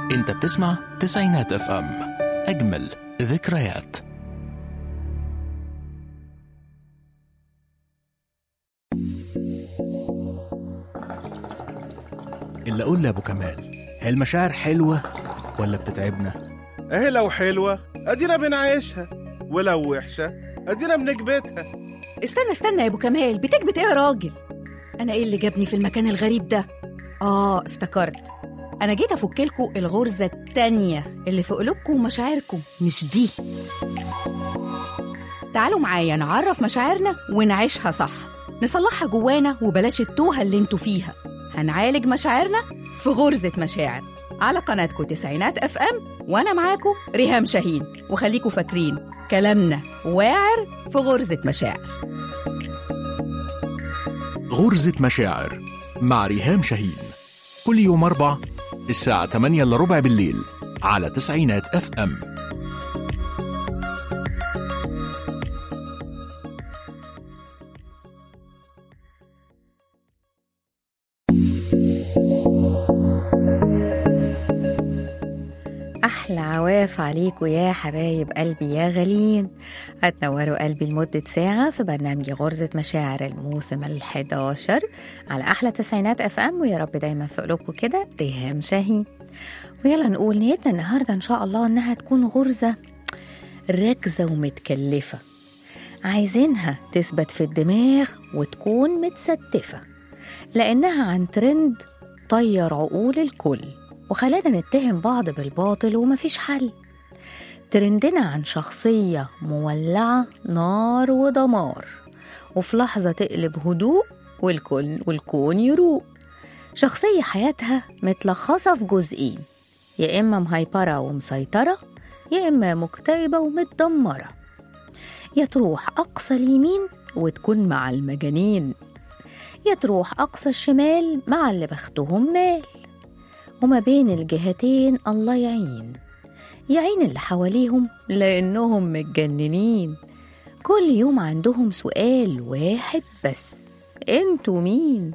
انت بتسمع تسعينات اف ام اجمل ذكريات اللي اقول لابو كمال هي المشاعر حلوه ولا بتتعبنا اهي لو حلوة ادينا بنعيشها ولو وحشة ادينا بنكبتها استنى استنى يا ابو كمال بتكبت ايه يا راجل انا ايه اللي جابني في المكان الغريب ده اه افتكرت انا جيت افكلكوا الغرزه التانية اللي في قلوبكم ومشاعركم مش دي تعالوا معايا نعرف مشاعرنا ونعيشها صح نصلحها جوانا وبلاش التوهه اللي انتوا فيها هنعالج مشاعرنا في غرزه مشاعر على قناتكم تسعينات اف ام وانا معاكم ريهام شاهين وخليكوا فاكرين كلامنا واعر في غرزه مشاعر غرزة مشاعر مع ريهام شاهين كل يوم أربع الساعة 8 إلا ربع بالليل على تسعينات اف ام أحلى عواف عليكم يا حبايب قلبي يا غالين هتنوروا قلبي لمدة ساعة في برنامج غرزة مشاعر الموسم الحداشر على أحلى تسعينات أف أم ويا رب دايما في قلوبكم كده ريهام شاهين ويلا نقول نيتنا النهاردة إن شاء الله إنها تكون غرزة ركزة ومتكلفة عايزينها تثبت في الدماغ وتكون متستفة لأنها عن ترند طير عقول الكل وخلانا نتهم بعض بالباطل ومفيش حل ترندنا عن شخصية مولعة نار ودمار وفي لحظة تقلب هدوء والكل والكون يروق شخصية حياتها متلخصة في جزئين يا إما مهيبرة ومسيطرة يا إما مكتئبة ومتدمرة يا تروح أقصى اليمين وتكون مع المجانين يا تروح أقصى الشمال مع اللي بختهم مال وما بين الجهتين الله يعين يعين اللي حواليهم لأنهم متجننين كل يوم عندهم سؤال واحد بس انتوا مين؟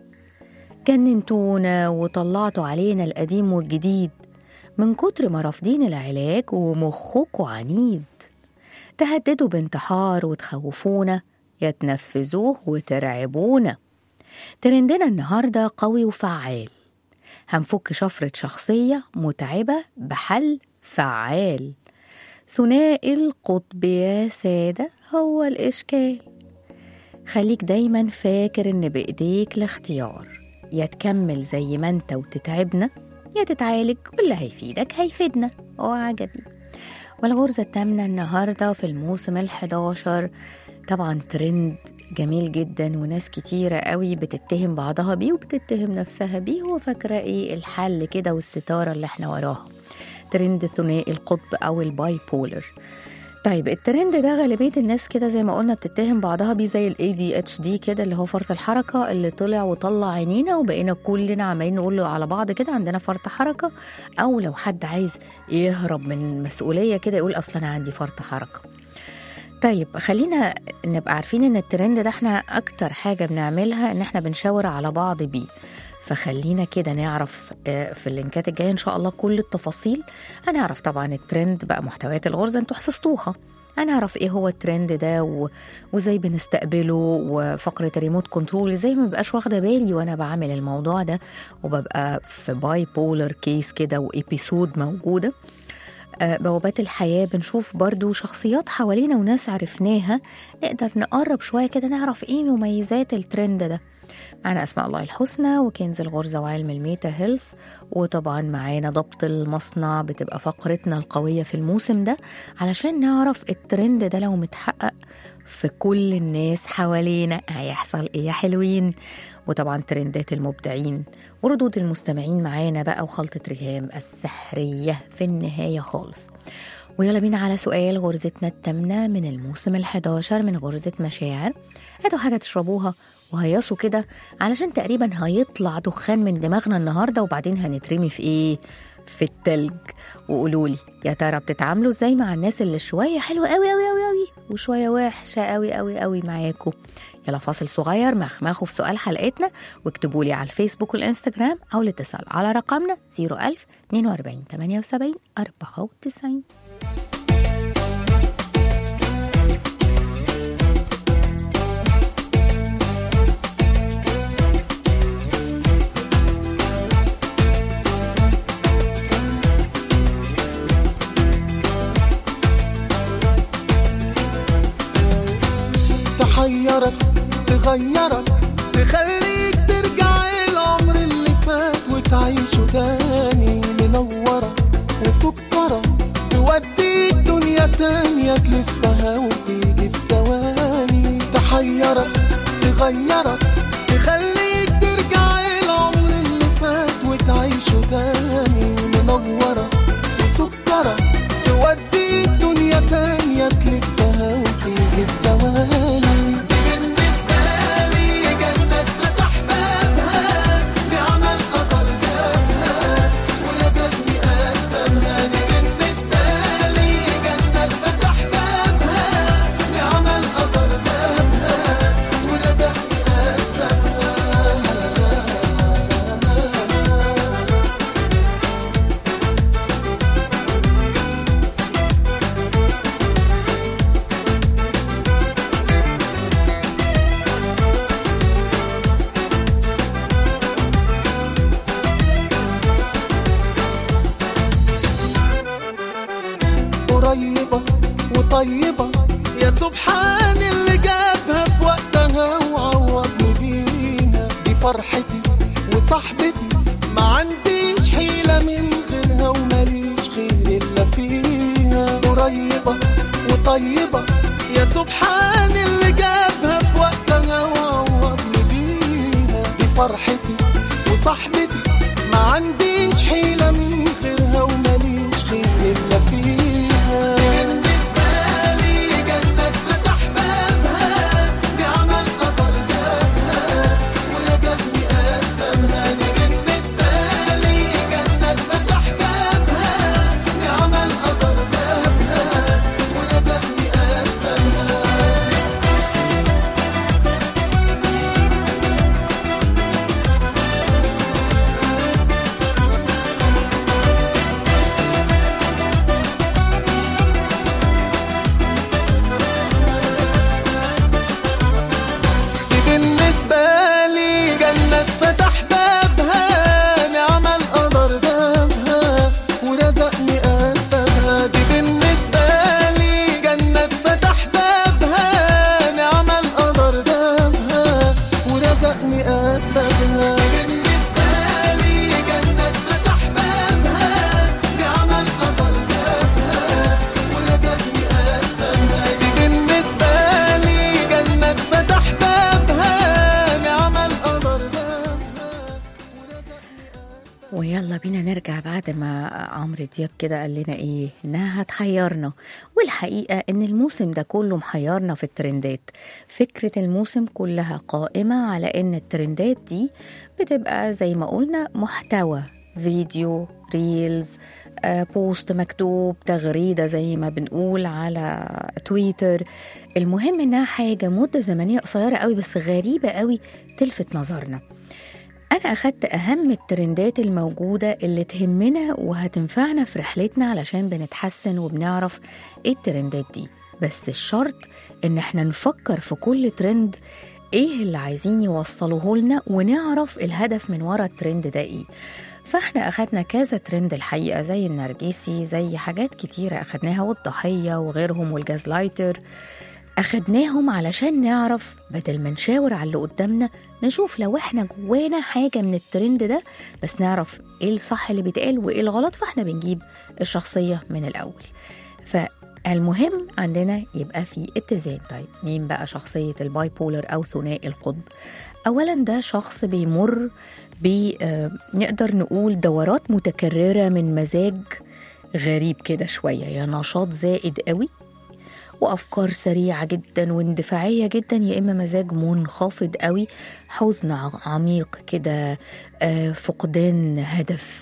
جننتونا وطلعتوا علينا القديم والجديد من كتر ما رافضين العلاج ومخكوا عنيد تهددوا بانتحار وتخوفونا يا تنفذوه وترعبونا ترندنا النهارده قوي وفعال هنفك شفرة شخصية متعبة بحل فعال ثنائي القطب يا سادة هو الإشكال خليك دايما فاكر إن بإيديك الاختيار يا تكمل زي ما انت وتتعبنا يا تتعالج واللي هيفيدك هيفيدنا وعجبي والغرزة التامنة النهاردة في الموسم الحداشر طبعا ترند جميل جدا وناس كتيرة قوي بتتهم بعضها بيه وبتتهم نفسها بيه وفاكرة ايه الحل كده والستارة اللي احنا وراها ترند ثنائي القطب او الباي بولر طيب الترند ده غالبية الناس كده زي ما قلنا بتتهم بعضها بيه زي الاي دي اتش دي كده اللي هو فرط الحركة اللي طلع وطلع عينينا وبقينا كلنا عمالين نقول له على بعض كده عندنا فرط حركة او لو حد عايز يهرب من المسؤولية كده يقول اصلا انا عندي فرط حركة طيب خلينا نبقى عارفين ان الترند ده احنا اكتر حاجة بنعملها ان احنا بنشاور على بعض بيه فخلينا كده نعرف آه، في اللينكات الجاية ان شاء الله كل التفاصيل هنعرف طبعا الترند بقى محتويات الغرزة انتوا حفظتوها هنعرف ايه هو الترند ده و... وازاي بنستقبله وفقرة الريموت كنترول ازاي ما ببقاش واخدة بالي وانا بعمل الموضوع ده وببقى في باي بولر كيس كده وإبيسود موجودة آه، بوابات الحياة بنشوف برضو شخصيات حوالينا وناس عرفناها نقدر نقرب شوية كده نعرف ايه مميزات الترند ده معانا أسماء الله الحسنى وكنز الغرزة وعلم الميتا هيلث وطبعا معانا ضبط المصنع بتبقى فقرتنا القوية في الموسم ده علشان نعرف الترند ده لو متحقق في كل الناس حوالينا هيحصل ايه يا حلوين وطبعا ترندات المبدعين وردود المستمعين معانا بقى وخلطة ريهام السحرية في النهاية خالص ويلا بينا على سؤال غرزتنا التامنة من الموسم الحداشر من غرزة مشاعر هاتوا حاجة تشربوها وهيصوا كده علشان تقريبا هيطلع دخان من دماغنا النهاردة وبعدين هنترمي في ايه في التلج وقولوا لي يا ترى بتتعاملوا ازاي مع الناس اللي شويه حلوه قوي قوي قوي قوي وشويه وحشه قوي قوي قوي معاكم يلا فاصل صغير مخمخوا في سؤال حلقتنا واكتبوا لي على الفيسبوك والانستجرام او الاتصال على رقمنا 01000 42 78 94 تحيرك تغيرك تخليك ترجع العمر اللي فات وتعيشه تاني منورة وسكرة توديك دنيا تانية تلفها وتيجي في ثواني تحيرك تغيرك تخليك ترجع العمر اللي فات وتعيشه تاني منورة وسكرة توديك دنيا تانية تلفها وتيجي في ثواني دي بالنسبة لي جنة فتح بابها بعمل قطر جابها ولازمني أسبابها دي بالنسبة لي جنة فتح بابها بعمل قطر جابها ولازمني أسبابها قريبة وطيبة يا سبحان اللي جابها في وقتها وعوضني بيها دي فرحتي وصاحبتي ما عنديش حيلة من غيرها وماليش خير إلا فيها قريبة وطيبة يا سبحان اللي جابها في وقتها وعوضني بيها دي فرحتي وصاحبتي ما عنديش حيلة من غيرها وماليش خير إلا فيها بالنسبة لي جنة فتح بابها بعمل قطر جابها ولازمني أسبابها دي بالنسبة لي جنة فتح بابها بعمل قطر جابها ولازمني أسبابها دي بالنسبة لي جنة فتح بابها نعم القدر جابها ورزقني أسبابها دي بالنسبة لي جنة فتح بابها نعم القدر جابها ورزقني أسبابها بالنسبة لي جنة فتح بابها نعم القدر جابها ورزقني أسبابها دي بالنسبة لي جنة فتح بابها نعم القدر جابها ويلا بينا نرجع بعد ما عمرو دياب كده قال لنا ايه انها هتحيرنا والحقيقه ان الموسم ده كله محيرنا في الترندات فكره الموسم كلها قائمه على ان الترندات دي بتبقى زي ما قلنا محتوى فيديو ريلز آه، بوست مكتوب تغريدة زي ما بنقول على تويتر المهم انها حاجة مدة زمنية قصيرة قوي بس غريبة قوي تلفت نظرنا أنا أخدت أهم الترندات الموجودة اللي تهمنا وهتنفعنا في رحلتنا علشان بنتحسن وبنعرف إيه الترندات دي بس الشرط إن إحنا نفكر في كل ترند إيه اللي عايزين يوصلوه لنا ونعرف الهدف من ورا الترند ده إيه فاحنا أخدنا كذا ترند الحقيقة زي النرجسي زي حاجات كتيرة أخدناها والضحية وغيرهم والجاز لايتر أخدناهم علشان نعرف بدل ما نشاور على اللي قدامنا نشوف لو احنا جوانا حاجة من الترند ده بس نعرف ايه الصح اللي بيتقال وايه الغلط فاحنا بنجيب الشخصية من الأول فالمهم عندنا يبقى في اتزان طيب مين بقى شخصية الباي بولر أو ثنائي القطب أولا ده شخص بيمر ب آه، نقدر نقول دورات متكررة من مزاج غريب كده شوية يا نشاط زائد قوي وافكار سريعه جدا واندفاعيه جدا يا اما مزاج منخفض قوي حزن ع- عميق كده آه، فقدان هدف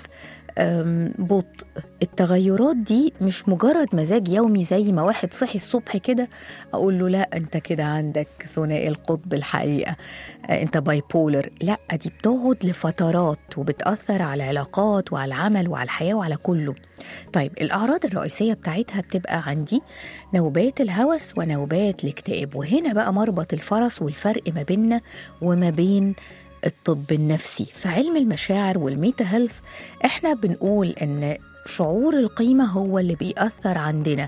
أم، بطء التغيرات دي مش مجرد مزاج يومي زي ما واحد صحي الصبح كده اقول له لا انت كده عندك ثنائي القطب الحقيقه آه، انت باي بولر لا دي بتقعد لفترات وبتاثر على العلاقات وعلى العمل وعلى الحياه وعلى كله طيب الاعراض الرئيسيه بتاعتها بتبقى عندي نوبات الهوس ونوبات الاكتئاب وهنا بقى مربط الفرس والفرق ما بيننا وما بين الطب النفسي في علم المشاعر والميتا هيلث احنا بنقول ان شعور القيمة هو اللي بيأثر عندنا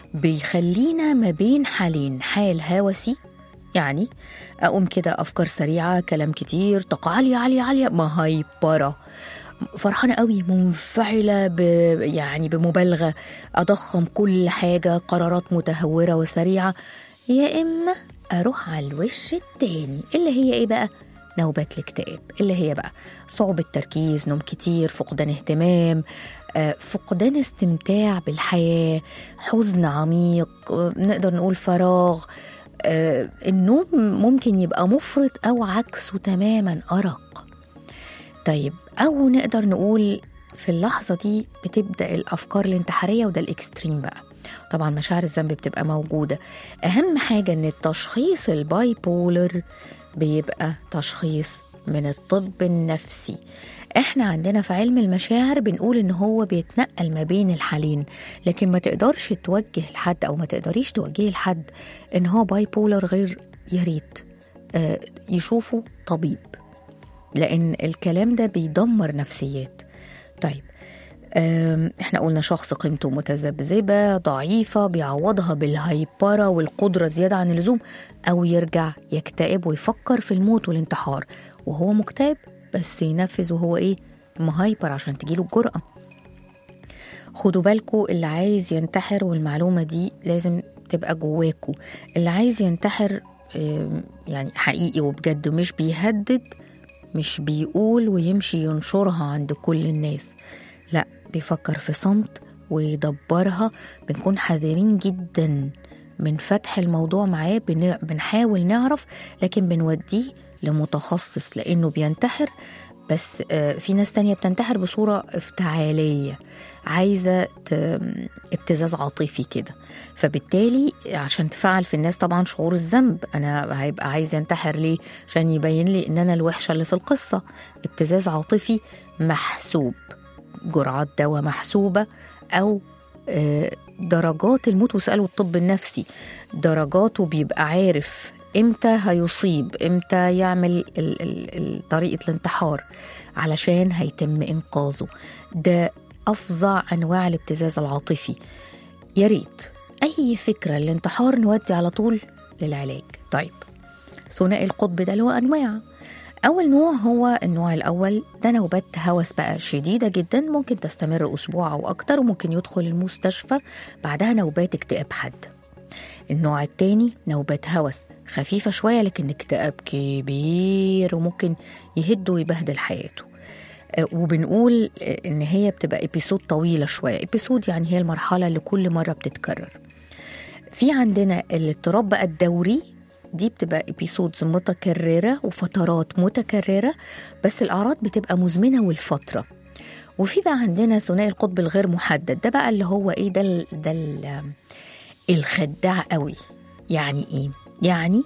بيخلينا ما بين حالين حال هوسي يعني أقوم كده أفكار سريعة كلام كتير طاقة عالية عالية عالية مهيبرة فرحانة قوي منفعلة ب يعني بمبالغة أضخم كل حاجة قرارات متهورة وسريعة يا إما أروح على الوش التاني اللي هي إيه بقى؟ نوبات الاكتئاب اللي هي بقى صعوبة تركيز نوم كتير فقدان اهتمام آه، فقدان استمتاع بالحياة حزن عميق آه، نقدر نقول فراغ آه، النوم ممكن يبقى مفرط أو عكسه تماما أرق طيب أو نقدر نقول في اللحظة دي بتبدأ الأفكار الانتحارية وده الإكستريم بقى طبعا مشاعر الذنب بتبقى موجودة أهم حاجة إن التشخيص الباي بولر بيبقى تشخيص من الطب النفسي احنا عندنا في علم المشاعر بنقول ان هو بيتنقل ما بين الحالين لكن ما تقدرش توجه لحد او ما تقدريش توجهي لحد ان هو باي بولر غير يا ريت آه، يشوفوا طبيب لان الكلام ده بيدمر نفسيات طيب آم، احنا قلنا شخص قيمته متذبذبة ضعيفة بيعوضها بالهيبرة والقدرة زيادة عن اللزوم أو يرجع يكتئب ويفكر في الموت والانتحار وهو مكتئب بس ينفذ وهو ايه مهايبر عشان تجيله الجرأة خدوا بالكوا اللي عايز ينتحر والمعلومة دي لازم تبقى جواكوا اللي عايز ينتحر آم، يعني حقيقي وبجد مش بيهدد مش بيقول ويمشي ينشرها عند كل الناس لا بيفكر في صمت ويدبرها بنكون حذرين جدا من فتح الموضوع معاه بن- بنحاول نعرف لكن بنوديه لمتخصص لأنه بينتحر بس آه، في ناس تانية بتنتحر بصورة افتعالية عايزة ت- ابتزاز عاطفي كده فبالتالي عشان تفعل في الناس طبعا شعور الذنب انا هيبقى عايز ينتحر ليه عشان يبين لي ان انا الوحشة اللي في القصة ابتزاز عاطفي محسوب جرعات دواء محسوبة أو آه، درجات الموت وسألوا الطب النفسي درجاته بيبقى عارف امتى هيصيب امتى يعمل ال- ال- ال- طريقة الانتحار علشان هيتم إنقاذه ده أفظع أنواع الابتزاز العاطفي يا ريت أي فكرة للانتحار نودي على طول للعلاج طيب ثنائي القطب ده له أنواع أول نوع هو النوع الأول ده نوبات هوس بقى شديدة جدا ممكن تستمر أسبوع أو أكتر وممكن يدخل المستشفى بعدها نوبات اكتئاب حاد النوع التاني نوبات هوس خفيفة شوية لكن اكتئاب كبير وممكن يهد ويبهدل حياته آه، وبنقول آه، ان هي بتبقى ابيسود طويله شويه ابيسود يعني هي المرحله اللي كل مره بتتكرر في عندنا الاضطراب بقى الدوري دي بتبقى ابيسودز متكرره وفترات متكرره بس الاعراض بتبقى مزمنه والفتره وفي بقى عندنا ثنائي القطب الغير محدد ده بقى اللي هو ايه ده ال ده ال الخداع قوي يعني ايه يعني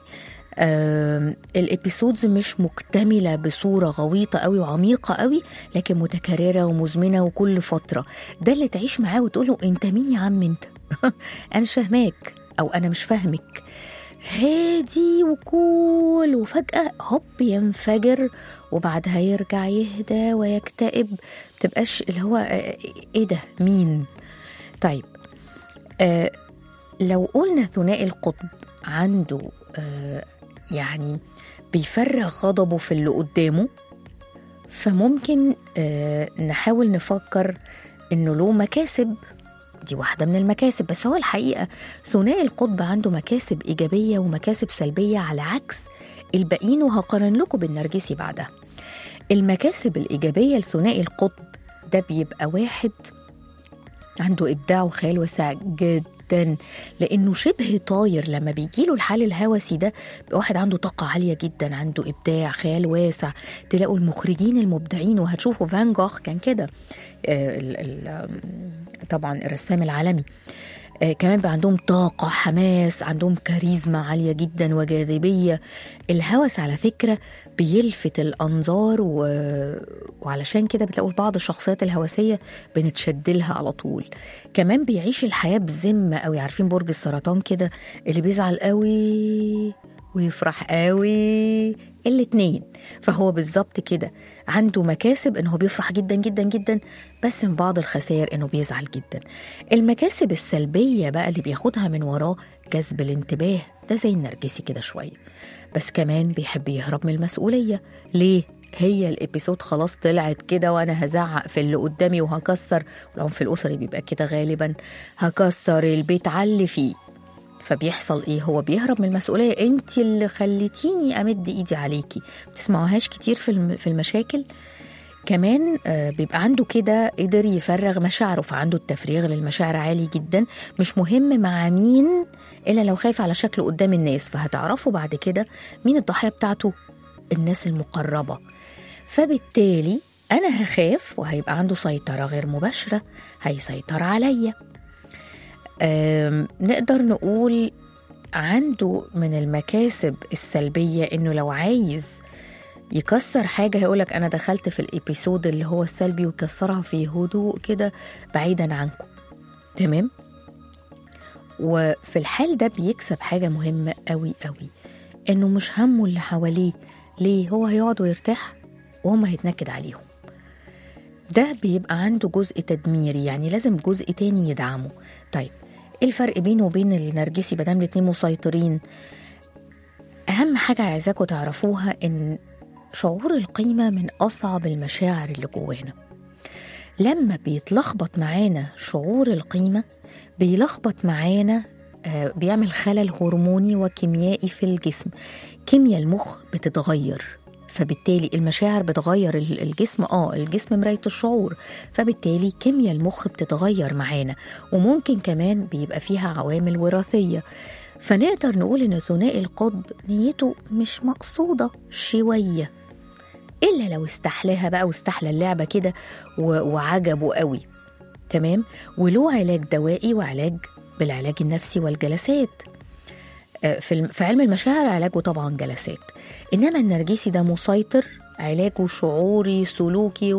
آم، الابيسودز مش مكتمله بصوره غويطه قوي وعميقه قوي لكن متكرره ومزمنه وكل فتره ده اللي تعيش معاه وتقول له انت مين يا عم انت انا مش فاهماك او انا مش فاهمك هادي وكول وفجأة هوب ينفجر وبعدها يرجع يهدى ويكتئب بتبقاش اللي هو آه، ايه ده مين طيب آه لو قلنا ثنائي القطب عنده آه يعني بيفرغ غضبه في اللي قدامه فممكن آه نحاول نفكر انه له مكاسب دي واحدة من المكاسب بس هو الحقيقة ثنائي القطب عنده مكاسب إيجابية ومكاسب سلبية على عكس الباقيين وهقارن لكم بالنرجسي بعدها المكاسب الإيجابية لثنائي القطب ده بيبقى واحد عنده إبداع وخيال واسع جدا جدا لانه شبه طاير لما بيجيله الحال الهوسي ده بيبقى واحد عنده طاقه عاليه جدا عنده ابداع خيال واسع تلاقوا المخرجين المبدعين وهتشوفوا فان جوخ كان كده آه، ال- ال- طبعا الرسام العالمي آه، كمان بقى عندهم طاقة حماس عندهم كاريزما عالية جدا وجاذبية الهوس على فكرة بيلفت الأنظار و... وعلشان كده بتلاقوا بعض الشخصيات الهوسية بنتشد لها على طول كمان بيعيش الحياة بذمة قوي عارفين برج السرطان كده اللي بيزعل قوي ويفرح قوي الاتنين فهو بالظبط كده عنده مكاسب انه بيفرح جدا جدا جدا بس من بعض الخسائر انه بيزعل جدا المكاسب السلبية بقى اللي بياخدها من وراه جذب الانتباه ده زي النرجسي كده شوية بس كمان بيحب يهرب من المسؤولية ليه؟ هي الابيسود خلاص طلعت كده وانا هزعق في اللي قدامي وهكسر والعنف الاسري بيبقى كده غالبا هكسر البيت علي فيه فبيحصل ايه هو بيهرب من المسؤوليه انت اللي خليتيني امد ايدي عليكي بتسمعوهاش كتير في الم- في المشاكل كمان آه، بيبقى عنده كده قدر يفرغ مشاعره فعنده التفريغ للمشاعر عالي جدا مش مهم مع مين الا لو خايف على شكله قدام الناس فهتعرفوا بعد كده مين الضحيه بتاعته الناس المقربه فبالتالي انا هخاف وهيبقى عنده سيطره غير مباشره هيسيطر عليا آم، نقدر نقول عنده من المكاسب السلبية إنه لو عايز يكسر حاجة هيقولك أنا دخلت في الإبيسود اللي هو السلبي ويكسرها في هدوء كده بعيدا عنكم تمام وفي الحال ده بيكسب حاجة مهمة قوي قوي إنه مش همه اللي حواليه ليه هو هيقعد ويرتاح وهم هيتنكد عليهم ده بيبقى عنده جزء تدميري يعني لازم جزء تاني يدعمه طيب ايه الفرق بينه وبين النرجسي مادام الاتنين مسيطرين اهم حاجه عايزاكم تعرفوها ان شعور القيمه من اصعب المشاعر اللي جوانا لما بيتلخبط معانا شعور القيمه بيلخبط معانا آه، بيعمل خلل هرموني وكيميائي في الجسم كيمياء المخ بتتغير فبالتالي المشاعر بتغير ال- الجسم اه الجسم مراية الشعور فبالتالي كيمياء المخ بتتغير معانا وممكن كمان بيبقى فيها عوامل وراثية فنقدر نقول ان ثنائي القطب نيته مش مقصودة شوية إلا لو استحلاها بقى واستحلى اللعبة كده و- وعجبه قوي تمام وله علاج دوائي وعلاج بالعلاج النفسي والجلسات آه، في الم- في علم المشاعر علاجه طبعا جلسات انما النرجسي ده مسيطر علاجه شعوري سلوكي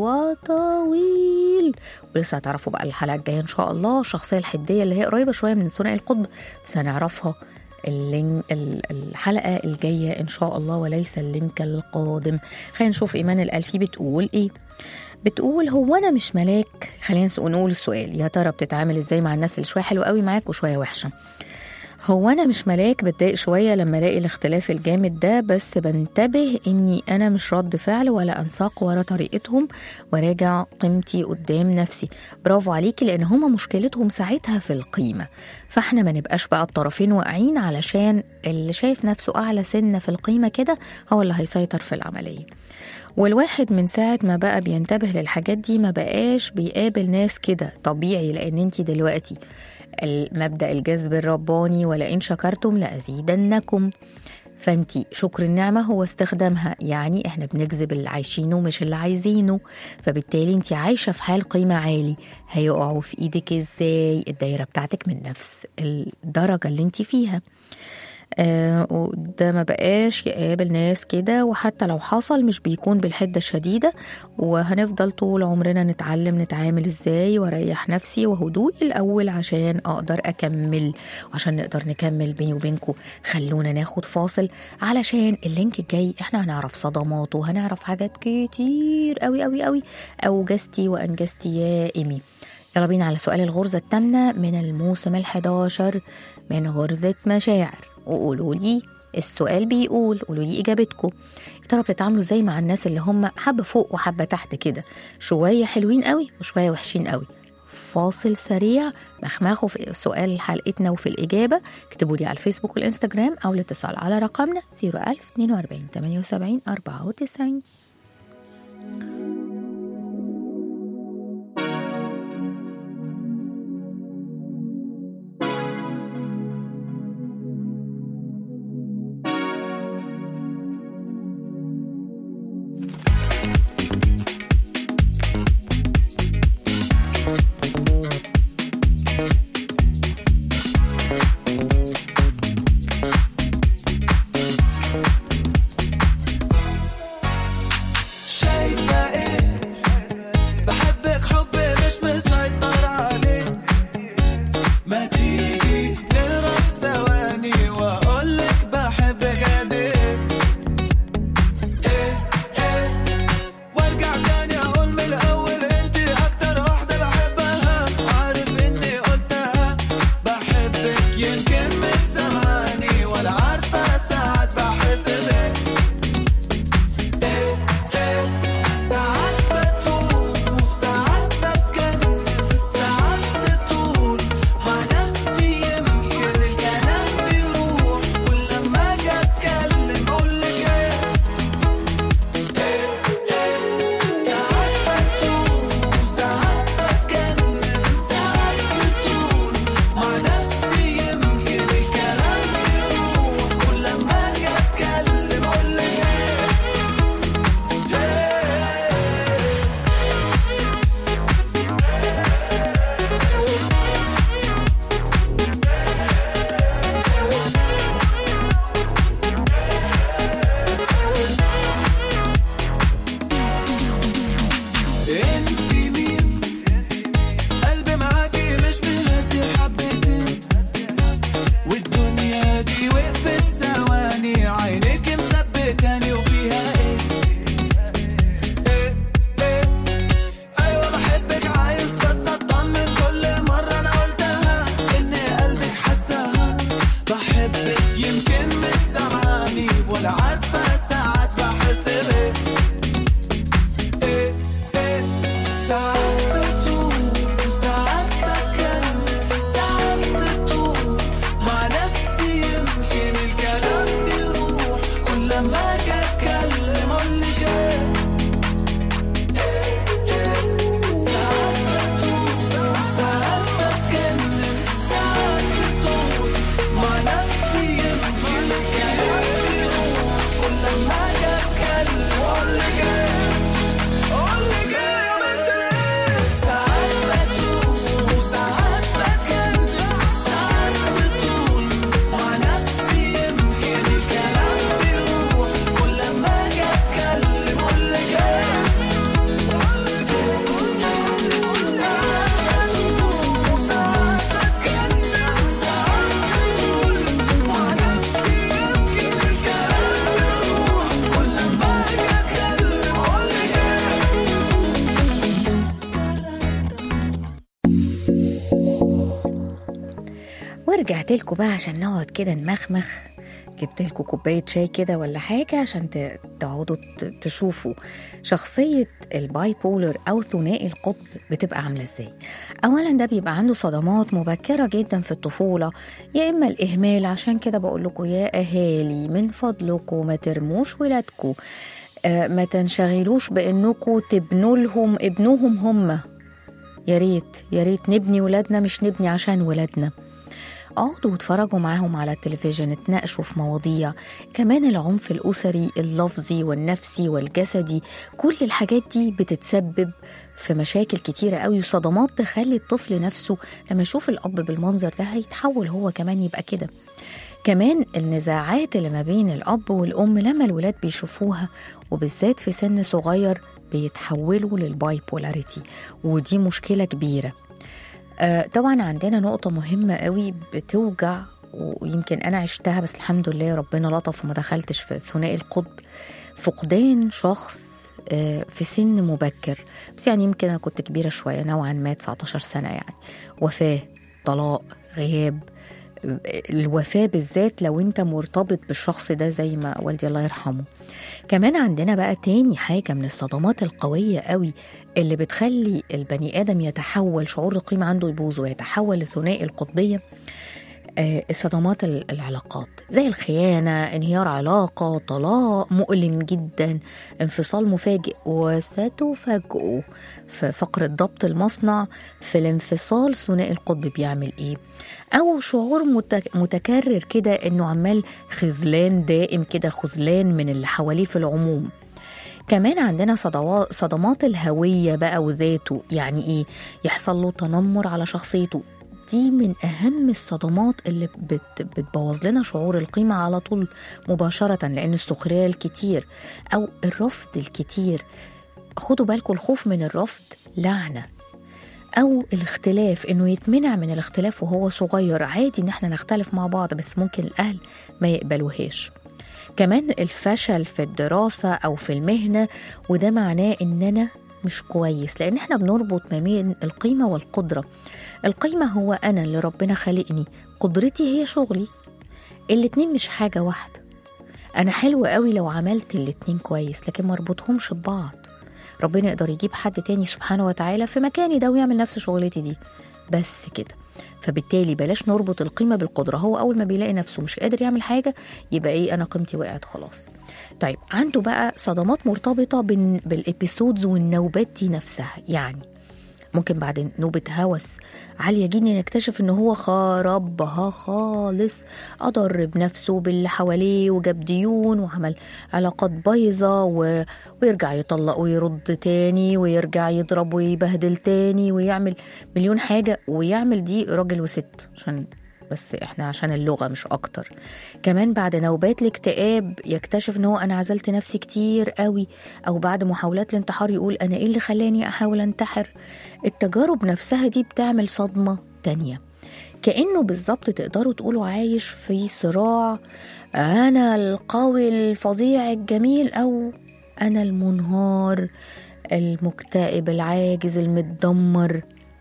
وطويل ولسه هتعرفوا بقى الحلقه الجايه ان شاء الله الشخصيه الحديه اللي هي قريبه شويه من ثنائي القطب بس هنعرفها اللين ال- الحلقه الجايه ان شاء الله وليس اللينك القادم خلينا نشوف ايمان الالفي بتقول ايه بتقول هو انا مش ملاك خلينا نس- نقول السؤال يا ترى بتتعامل ازاي مع الناس اللي شويه حلوه قوي معاك وشويه وحشه هو انا مش ملاك بتضايق شويه لما الاقي الاختلاف الجامد ده بس بنتبه اني انا مش رد فعل ولا انساق ورا طريقتهم وراجع قيمتي قدام نفسي برافو عليكي لان هما مشكلتهم ساعتها في القيمه فاحنا ما نبقاش بقى الطرفين واقعين علشان اللي شايف نفسه اعلى سنه في القيمه كده هو اللي هيسيطر في العمليه والواحد من ساعة ما بقى بينتبه للحاجات دي ما بقاش بيقابل ناس كده طبيعي لأن انت دلوقتي المبدأ الجذب الرباني ولئن شكرتم لأزيدنكم فانتي شكر النعمة هو استخدامها يعني احنا بنجذب اللي عايشينه مش اللي عايزينه فبالتالي انت عايشة في حال قيمة عالي هيقعوا في ايدك ازاي الدايرة بتاعتك من نفس الدرجة اللي انت فيها آه وده ما بقاش يقابل ناس كده وحتى لو حصل مش بيكون بالحدة الشديدة وهنفضل طول عمرنا نتعلم نتعامل ازاي واريح نفسي وهدوئي الاول عشان اقدر اكمل وعشان نقدر نكمل بيني وبينكم خلونا ناخد فاصل علشان اللينك الجاي احنا هنعرف صدمات وهنعرف حاجات كتير قوي قوي قوي اوجزتي وانجزتي يا ايمي يلا بينا على سؤال الغرزة الثامنة من الموسم الحداشر من غرزة مشاعر وقولوا لي السؤال بيقول قولوا لي اجابتكم يا ترى بتتعاملوا ازاي مع الناس اللي هم حبه فوق وحبه تحت كده شويه حلوين قوي وشويه وحشين قوي فاصل سريع مخمخوا في سؤال حلقتنا وفي الإجابة اكتبوا لي على الفيسبوك والإنستجرام أو الاتصال على رقمنا 01042 78 94 انتي مين قلبي معاكي مش مهدي حبتين والدنيا دي وقفت ثواني عينيك مثبتاني وفيها ايه ايه ايه ايوه بحبك عايز بس اطمن كل مرة انا قلتها ان قلبك حسها بحبك يمكن مش سامعاني ولا عارفة ساعات بحس بيه ايه ايه ساعات بتوه ساعات بتكلم ساعات بتوه مع نفسي يمكن الكلام بيروح كل ما اجي اتكلم اقول لك ايه ساعات بتوه ساعات بتكلم ساعات بتوه مع نفسي يمكن الكلام بيروح كل ما اجي اتكلم اقول لك ايه قول لي جاي يا بنت ليه ساعات بتوه ساعات بتكلم ساعات بتقول مع نفسي يمكن الكلام بيروح كل ما اجي اتكلم اقول لك ايه ساعات بتوه ساعات بتكلم ساعات بتقول مع نفسي يمكن الكلام بيروح كل ما اجي اتكلم اقول لك ايه ورجعت لكم بقى عشان نقعد كده نمخمخ جبت لكم كوبايه شاي كده ولا حاجه عشان ت- تقعدوا ت- تشوفوا شخصيه الباي بولر او ثنائي القطب بتبقى عامله ازاي اولا ده بيبقى عنده صدمات مبكره جدا في الطفوله يا اما الاهمال عشان كده بقول لكم يا اهالي من فضلكم ما ترموش ولادكم آه، ما تنشغلوش بانكم تبنوا لهم ابنوهم هم يا ريت يا ريت نبني ولادنا مش نبني عشان ولادنا اقعدوا واتفرجوا معاهم على التلفزيون اتناقشوا في مواضيع كمان العنف الأسري اللفظي والنفسي والجسدي كل الحاجات دي بتتسبب في مشاكل كتيرة قوي وصدمات تخلي الطفل نفسه لما يشوف الأب بالمنظر ده هيتحول هو كمان يبقى كده كمان النزاعات اللي ما بين الأب والأم لما الولاد بيشوفوها وبالذات في سن صغير بيتحولوا للباي بولاريتي ودي مشكلة كبيرة آه، طبعا عندنا نقطة مهمة قوي بتوجع ويمكن أنا عشتها بس الحمد لله ربنا لطف وما دخلتش في ثنائي القطب فقدان شخص آه، في سن مبكر بس يعني يمكن أنا كنت كبيرة شوية نوعا ما 19 سنة يعني وفاة طلاق غياب آه، الوفاة بالذات لو انت مرتبط بالشخص ده زي ما والدي الله يرحمه كمان عندنا بقى تاني حاجة من الصدمات القوية قوي اللي بتخلي البني آدم يتحول شعور القيمة عنده يبوظ ويتحول لثنائي القطبية آه، الصدمات ال- العلاقات زي الخيانة انهيار علاقة طلاق مؤلم جدا انفصال مفاجئ وستفاجئوا في فقرة ضبط المصنع في الانفصال ثنائي القطب بيعمل ايه او شعور متك- متكرر كده انه عمال خذلان دائم كده خذلان من اللي حواليه في العموم كمان عندنا صدوا- صدمات الهوية بقى وذاته يعني ايه يحصل له تنمر على شخصيته دي من أهم الصدمات اللي بت بتبوظ لنا شعور القيمة على طول مباشرة لأن السخرية الكتير أو الرفض الكتير خدوا بالكم الخوف من الرفض لعنة أو الاختلاف إنه يتمنع من الاختلاف وهو صغير عادي إن احنا نختلف مع بعض بس ممكن الأهل ما يقبلوهاش كمان الفشل في الدراسة أو في المهنة وده معناه إن أنا مش كويس لأن احنا بنربط ما بين القيمة والقدرة القيمة هو أنا اللي ربنا خلقني قدرتي هي شغلي الاتنين مش حاجة واحدة أنا حلو قوي لو عملت الاتنين كويس لكن مربطهمش ببعض ربنا يقدر يجيب حد تاني سبحانه وتعالى في مكاني ده ويعمل نفس شغلتي دي بس كده فبالتالي بلاش نربط القيمة بالقدرة هو أول ما بيلاقي نفسه مش قادر يعمل حاجة يبقى إيه أنا قيمتي وقعت خلاص طيب عنده بقى صدمات مرتبطة بال- بالإبيسودز والنوبات دي نفسها يعني ممكن بعد نوبة هوس عالية جدا يكتشف ان هو خربها خالص اضر بنفسه باللي حواليه وجاب ديون وعمل علاقات بايظة و... ويرجع يطلق ويرد تاني ويرجع يضرب ويبهدل تاني ويعمل مليون حاجة ويعمل دي راجل وست عشان بس احنا عشان اللغة مش أكتر كمان بعد نوبات الاكتئاب يكتشف ان هو انا عزلت نفسي كتير قوي او بعد محاولات الانتحار يقول انا ايه اللي خلاني احاول انتحر التجارب نفسها دي بتعمل صدمة تانية كأنه بالظبط تقدروا تقولوا عايش في صراع أنا القوي الفظيع الجميل أو أنا المنهار المكتئب العاجز المتدمر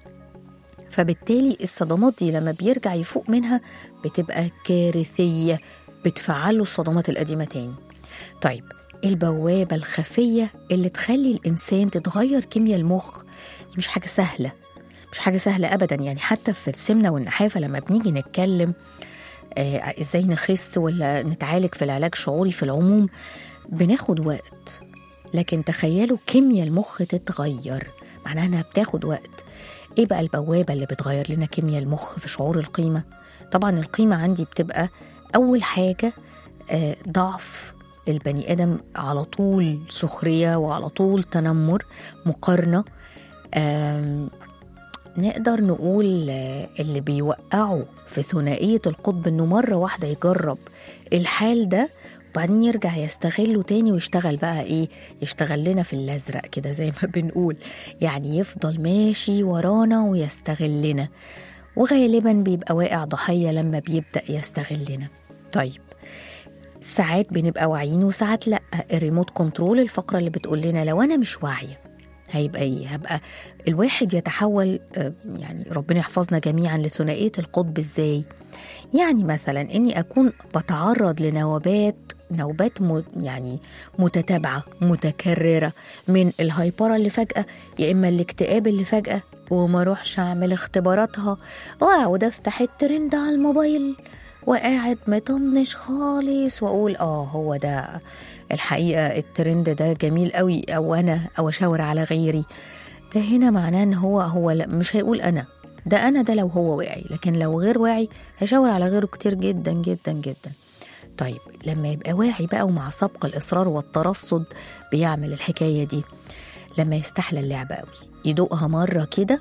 فبالتالي الصدمات دي لما بيرجع يفوق منها بتبقى كارثية بتفعله الصدمات القديمة تاني طيب البوابة الخفية اللي تخلي الإنسان تتغير كيمياء المخ دي مش حاجة سهلة مش حاجة سهلة أبدا يعني حتى في السمنة والنحافة لما بنيجي نتكلم آه ازاي نخس ولا نتعالج في العلاج الشعوري في العموم بناخد وقت لكن تخيلوا كيمياء المخ تتغير معناها انها بتاخد وقت ايه بقى البوابة اللي بتغير لنا كيمياء المخ في شعور القيمة طبعا القيمة عندي بتبقى أول حاجة آه، ضعف البني آدم على طول سخرية وعلى طول تنمر مقارنة آم، نقدر نقول آه، اللي بيوقعوا في ثنائية القطب إنه مرة واحدة يجرب الحال ده وبعدين يرجع يستغله تاني ويشتغل بقى ايه يشتغل لنا في الازرق كده زي ما بنقول يعني يفضل ماشي ورانا ويستغلنا وغالبا بيبقى واقع ضحية لما بيبدأ يستغلنا طيب ساعات بنبقى واعيين وساعات لا الريموت كنترول الفقرة اللي بتقول لنا لو أنا مش واعية هيبقى ايه هبقى الواحد يتحول آه، يعني ربنا يحفظنا جميعا لثنائية القطب ازاي يعني مثلا اني اكون بتعرض لنوبات نوبات م... يعني متتابعه متكرره من الهايبره اللي فجاه يا اما الاكتئاب اللي فجاه وما اروحش اعمل اختباراتها واقعد افتح الترند على الموبايل وقاعد مطنش خالص واقول اه هو ده الحقيقه الترند ده جميل قوي او انا او اشاور على غيري ده هنا معناه ان هو هو لا مش هيقول انا ده انا ده لو هو واعي لكن لو غير واعي هيشاور على غيره كتير جدا جدا جدا طيب لما يبقى واعي بقى ومع سبق الاصرار والترصد بيعمل الحكايه دي لما يستحلى اللعبه قوي يدوقها مره كده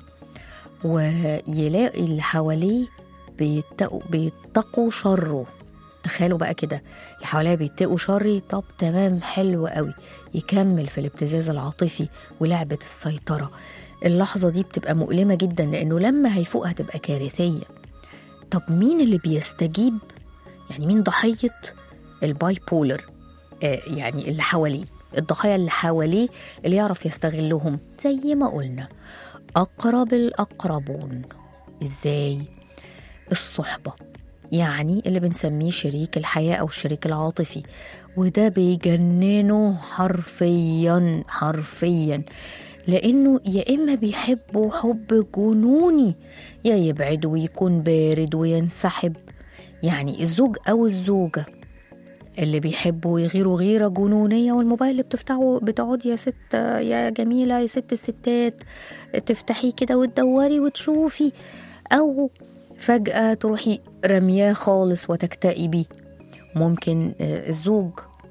ويلاقي اللي حواليه بيتقوا بيتقوا شره تخيلوا بقى كده اللي حواليا بيتقوا شري طب تمام حلو قوي يكمل في الابتزاز العاطفي ولعبة السيطرة اللحظة دي بتبقى مؤلمة جدا لأنه لما هيفوق هتبقى كارثية طب مين اللي بيستجيب يعني مين ضحية الباي بولر آه يعني اللي حواليه الضحايا اللي حواليه اللي يعرف يستغلهم زي ما قلنا أقرب الأقربون إزاي؟ الصحبة يعني اللي بنسميه شريك الحياة أو الشريك العاطفي وده بيجننه حرفيا حرفيا لأنه يا إما بيحبه حب جنوني يا يبعد ويكون بارد وينسحب يعني الزوج أو الزوجة اللي بيحبوا يغيروا غيرة جنونية والموبايل اللي بتفتحه بتقعد يا ست يا جميلة يا ست الستات تفتحيه كده وتدوري وتشوفي أو فجأة تروحي رمياه خالص وتكتئبي ممكن آه، الزوج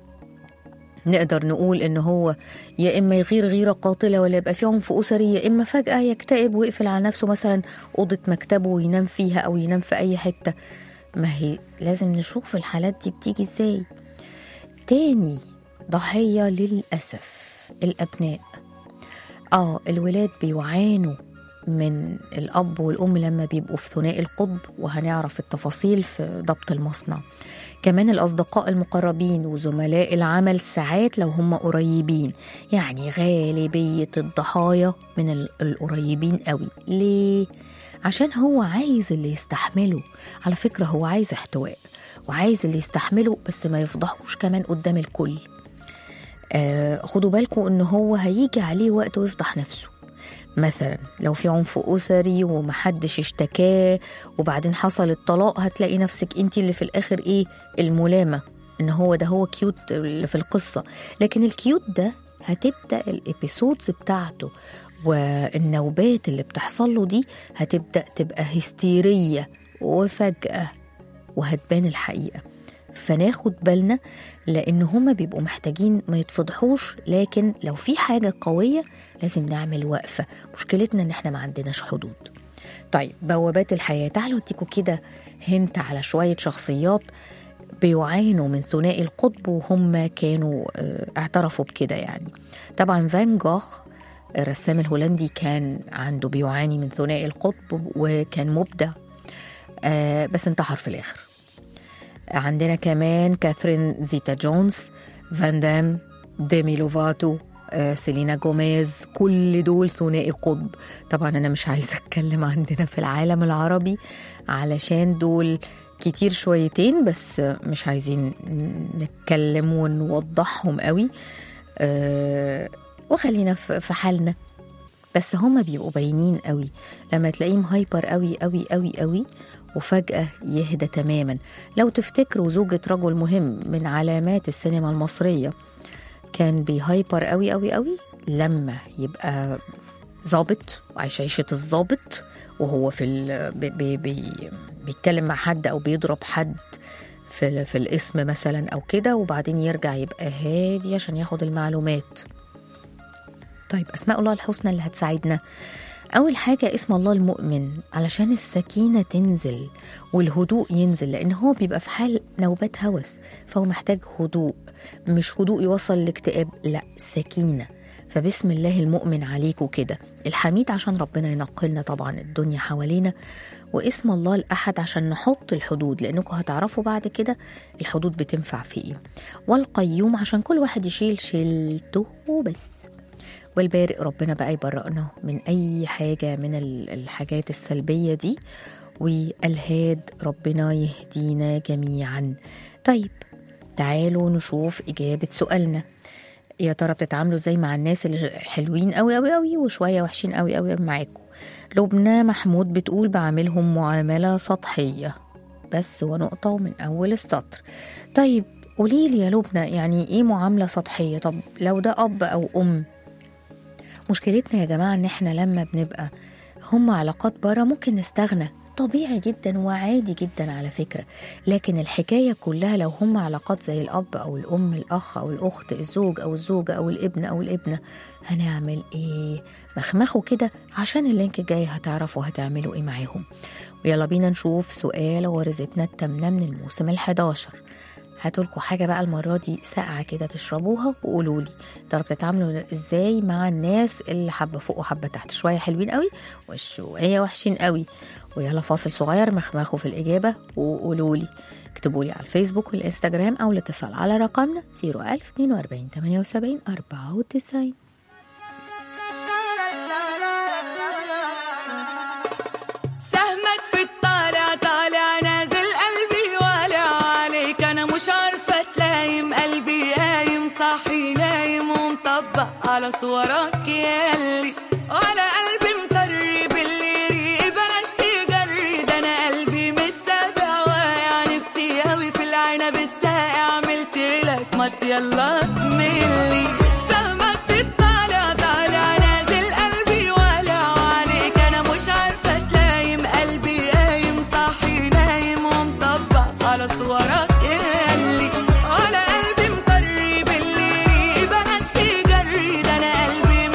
نقدر نقول ان هو يا اما يغير غيره قاتله ولا يبقى في عنف اسري يا اما فجاه يكتئب ويقفل على نفسه مثلا اوضه مكتبه وينام فيها او ينام في اي حته ما هي لازم نشوف الحالات دي بتيجي ازاي تاني ضحيه للاسف الابناء اه الولاد بيعانوا من الاب والام لما بيبقوا في ثنائي القطب وهنعرف التفاصيل في ضبط المصنع كمان الأصدقاء المقربين وزملاء العمل ساعات لو هم قريبين يعني غالبية الضحايا من ال- القريبين قوي ليه؟ عشان هو عايز اللي يستحمله على فكرة هو عايز احتواء وعايز اللي يستحمله بس ما يفضحوش كمان قدام الكل آه خدوا بالكم ان هو هيجي عليه وقت ويفضح نفسه مثلا لو في عنف اسري ومحدش اشتكاه وبعدين حصل الطلاق هتلاقي نفسك انت اللي في الاخر ايه الملامه ان هو ده هو كيوت اللي في القصه لكن الكيوت ده هتبدا الابيسودز بتاعته والنوبات اللي بتحصل له دي هتبدا تبقى هستيريه وفجاه وهتبان الحقيقه فناخد بالنا لان هما بيبقوا محتاجين ما يتفضحوش لكن لو في حاجه قويه لازم نعمل وقفه مشكلتنا ان احنا ما عندناش حدود طيب بوابات الحياة تعالوا اديكوا كده هنت على شوية شخصيات بيعانوا من ثنائي القطب وهم كانوا آه، اعترفوا بكده يعني طبعا فان جوخ الرسام الهولندي كان عنده بيعاني من ثنائي القطب وكان مبدع آه، بس انتحر في الآخر عندنا كمان كاثرين زيتا جونز فان دام ديمي لوفاتو آه، سيلينا جوميز كل دول ثنائي قطب طبعا انا مش عايزه اتكلم عندنا في العالم العربي علشان دول كتير شويتين بس مش عايزين نتكلم ونوضحهم قوي آه، وخلينا في في حالنا بس هما بيبقوا باينين قوي لما تلاقيهم هايبر قوي قوي قوي قوي وفجأة يهدى تماما لو تفتكروا زوجة رجل مهم من علامات السينما المصرية كان بيهايبر قوي قوي قوي لما يبقى ظابط وعايش عيشة الظابط وهو في ال... بي... بي... بي... بيتكلم مع حد أو بيضرب حد في, ال... في الاسم مثلا أو كده وبعدين يرجع يبقى هادي عشان ياخد المعلومات طيب أسماء الله الحسنى اللي هتساعدنا أول حاجة اسم الله المؤمن علشان السكينة تنزل والهدوء ينزل لأن هو بيبقى في حال نوبات هوس فهو محتاج هدوء مش هدوء يوصل لاكتئاب لا سكينة فبسم الله المؤمن عليكوا كده الحميد عشان ربنا ينقلنا طبعا الدنيا حوالينا واسم الله الأحد عشان نحط الحدود لأنكم هتعرفوا بعد كده الحدود بتنفع في إيه والقيوم عشان كل واحد يشيل شيلته بس والبارئ ربنا بقى يبرئنا من أي حاجة من ال- الحاجات السلبية دي والهاد ربنا يهدينا جميعا طيب تعالوا نشوف إجابة سؤالنا يا ترى بتتعاملوا ازاي مع الناس اللي حلوين قوي قوي قوي وشويه وحشين قوي قوي معاكم لبنى محمود بتقول بعاملهم معامله سطحيه بس ونقطه ومن اول السطر طيب قولي لي يا لبنى يعني ايه معامله سطحيه طب لو ده اب او ام مشكلتنا يا جماعه ان احنا لما بنبقى هم علاقات بره ممكن نستغنى طبيعي جدا وعادي جدا على فكرة لكن الحكاية كلها لو هم علاقات زي الأب أو الأم الأخ أو الأخت الزوج أو الزوجة أو الابن أو الابنة هنعمل إيه مخمخوا كده عشان اللينك الجاي هتعرفوا هتعملوا إيه معاهم ويلا بينا نشوف سؤال غرزتنا التامنة من الموسم الحداشر هاتولكوا حاجة بقى المرة دي ساقعة كده تشربوها وقولوا لي ترى بتتعاملوا ازاي مع الناس اللي حبة فوق وحبة تحت شوية حلوين قوي وشوية وحشين قوي ويلا فاصل صغير مخمخوا في الإجابة وقولوا لي اكتبوا لي على الفيسبوك والإنستجرام أو الاتصال على رقمنا 01042 78 94 سهمك في الطالع طالع نازل قلبي والع عليك انا مش عارفه تلايم قلبي قايم صاحي نايم ومطبق على صورك ياللي على قلبي مطرب اللي ريق بلاش تجري ده انا قلبي مش سابع واقع نفسي قوي في العنب الساقع عملت لك ما يلا تملي سهمك في الطالع طالع نازل قلبي والع عليك انا مش عارفه تلايم قلبي قايم صاحي نايم ومطبق على صورك ياللي على قلبي مطرب اللي بلاش تجري ده انا قلبي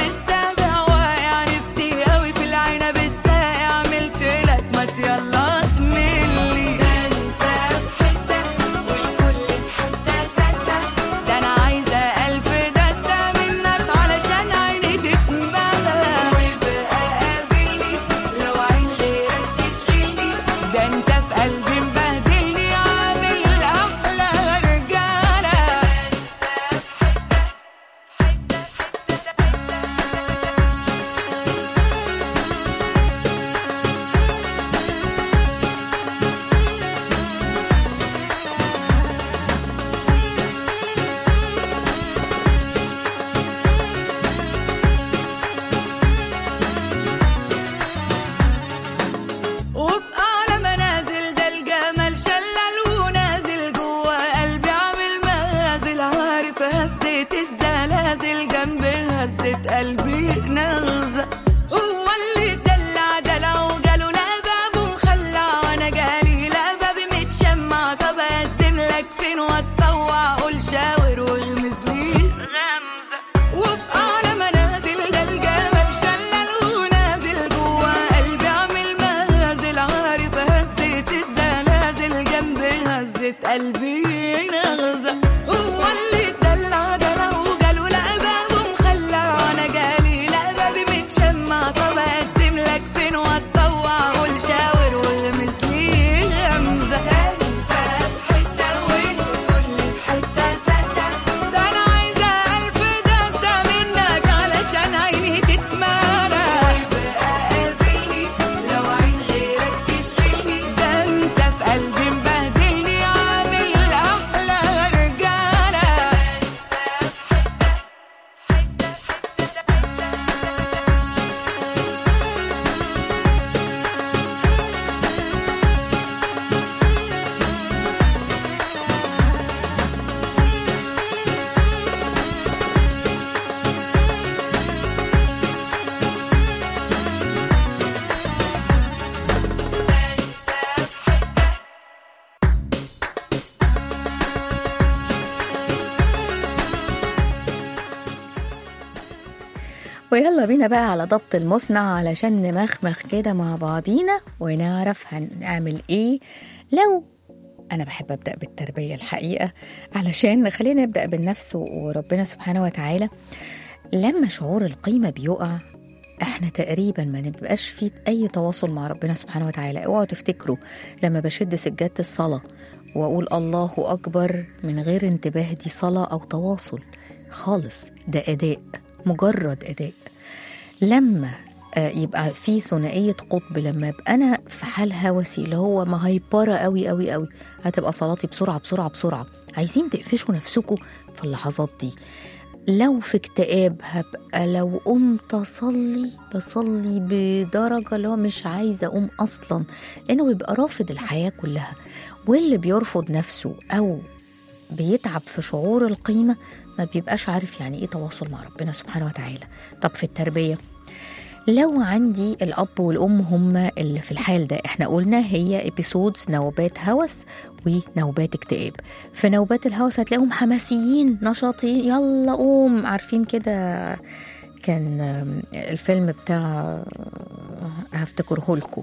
ويلا بينا بقى على ضبط المصنع علشان نمخمخ كده مع بعضينا ونعرف هنعمل ايه لو أنا بحب أبدأ بالتربية الحقيقة علشان خلينا نبدأ بالنفس وربنا سبحانه وتعالى لما شعور القيمة بيقع احنا تقريبا ما نبقاش في اي تواصل مع ربنا سبحانه وتعالى اوعوا تفتكروا لما بشد سجادة الصلاة واقول الله اكبر من غير انتباه دي صلاة او تواصل خالص ده اداء مجرد اداء لما آه، يبقى في ثنائية قطب لما يبقى أنا في حال هوسي اللي هو مهيبرة قوي قوي قوي هتبقى صلاتي بسرعة بسرعة بسرعة عايزين تقفشوا نفسكم في اللحظات دي لو في اكتئاب هبقى لو قمت اصلي بصلي بدرجه اللي هو مش عايزه اقوم اصلا لانه بيبقى رافض الحياه كلها واللي بيرفض نفسه او بيتعب في شعور القيمه ما بيبقاش عارف يعني ايه تواصل مع ربنا سبحانه وتعالى طب في التربيه لو عندي الأب والأم هما اللي في الحال ده احنا قلنا هي ابيسودز نوبات هوس ونوبات اكتئاب في نوبات الهوس هتلاقيهم حماسيين نشاطين يلا قوم عارفين كده كان آم، الفيلم بتاع آه، هفتكره لكم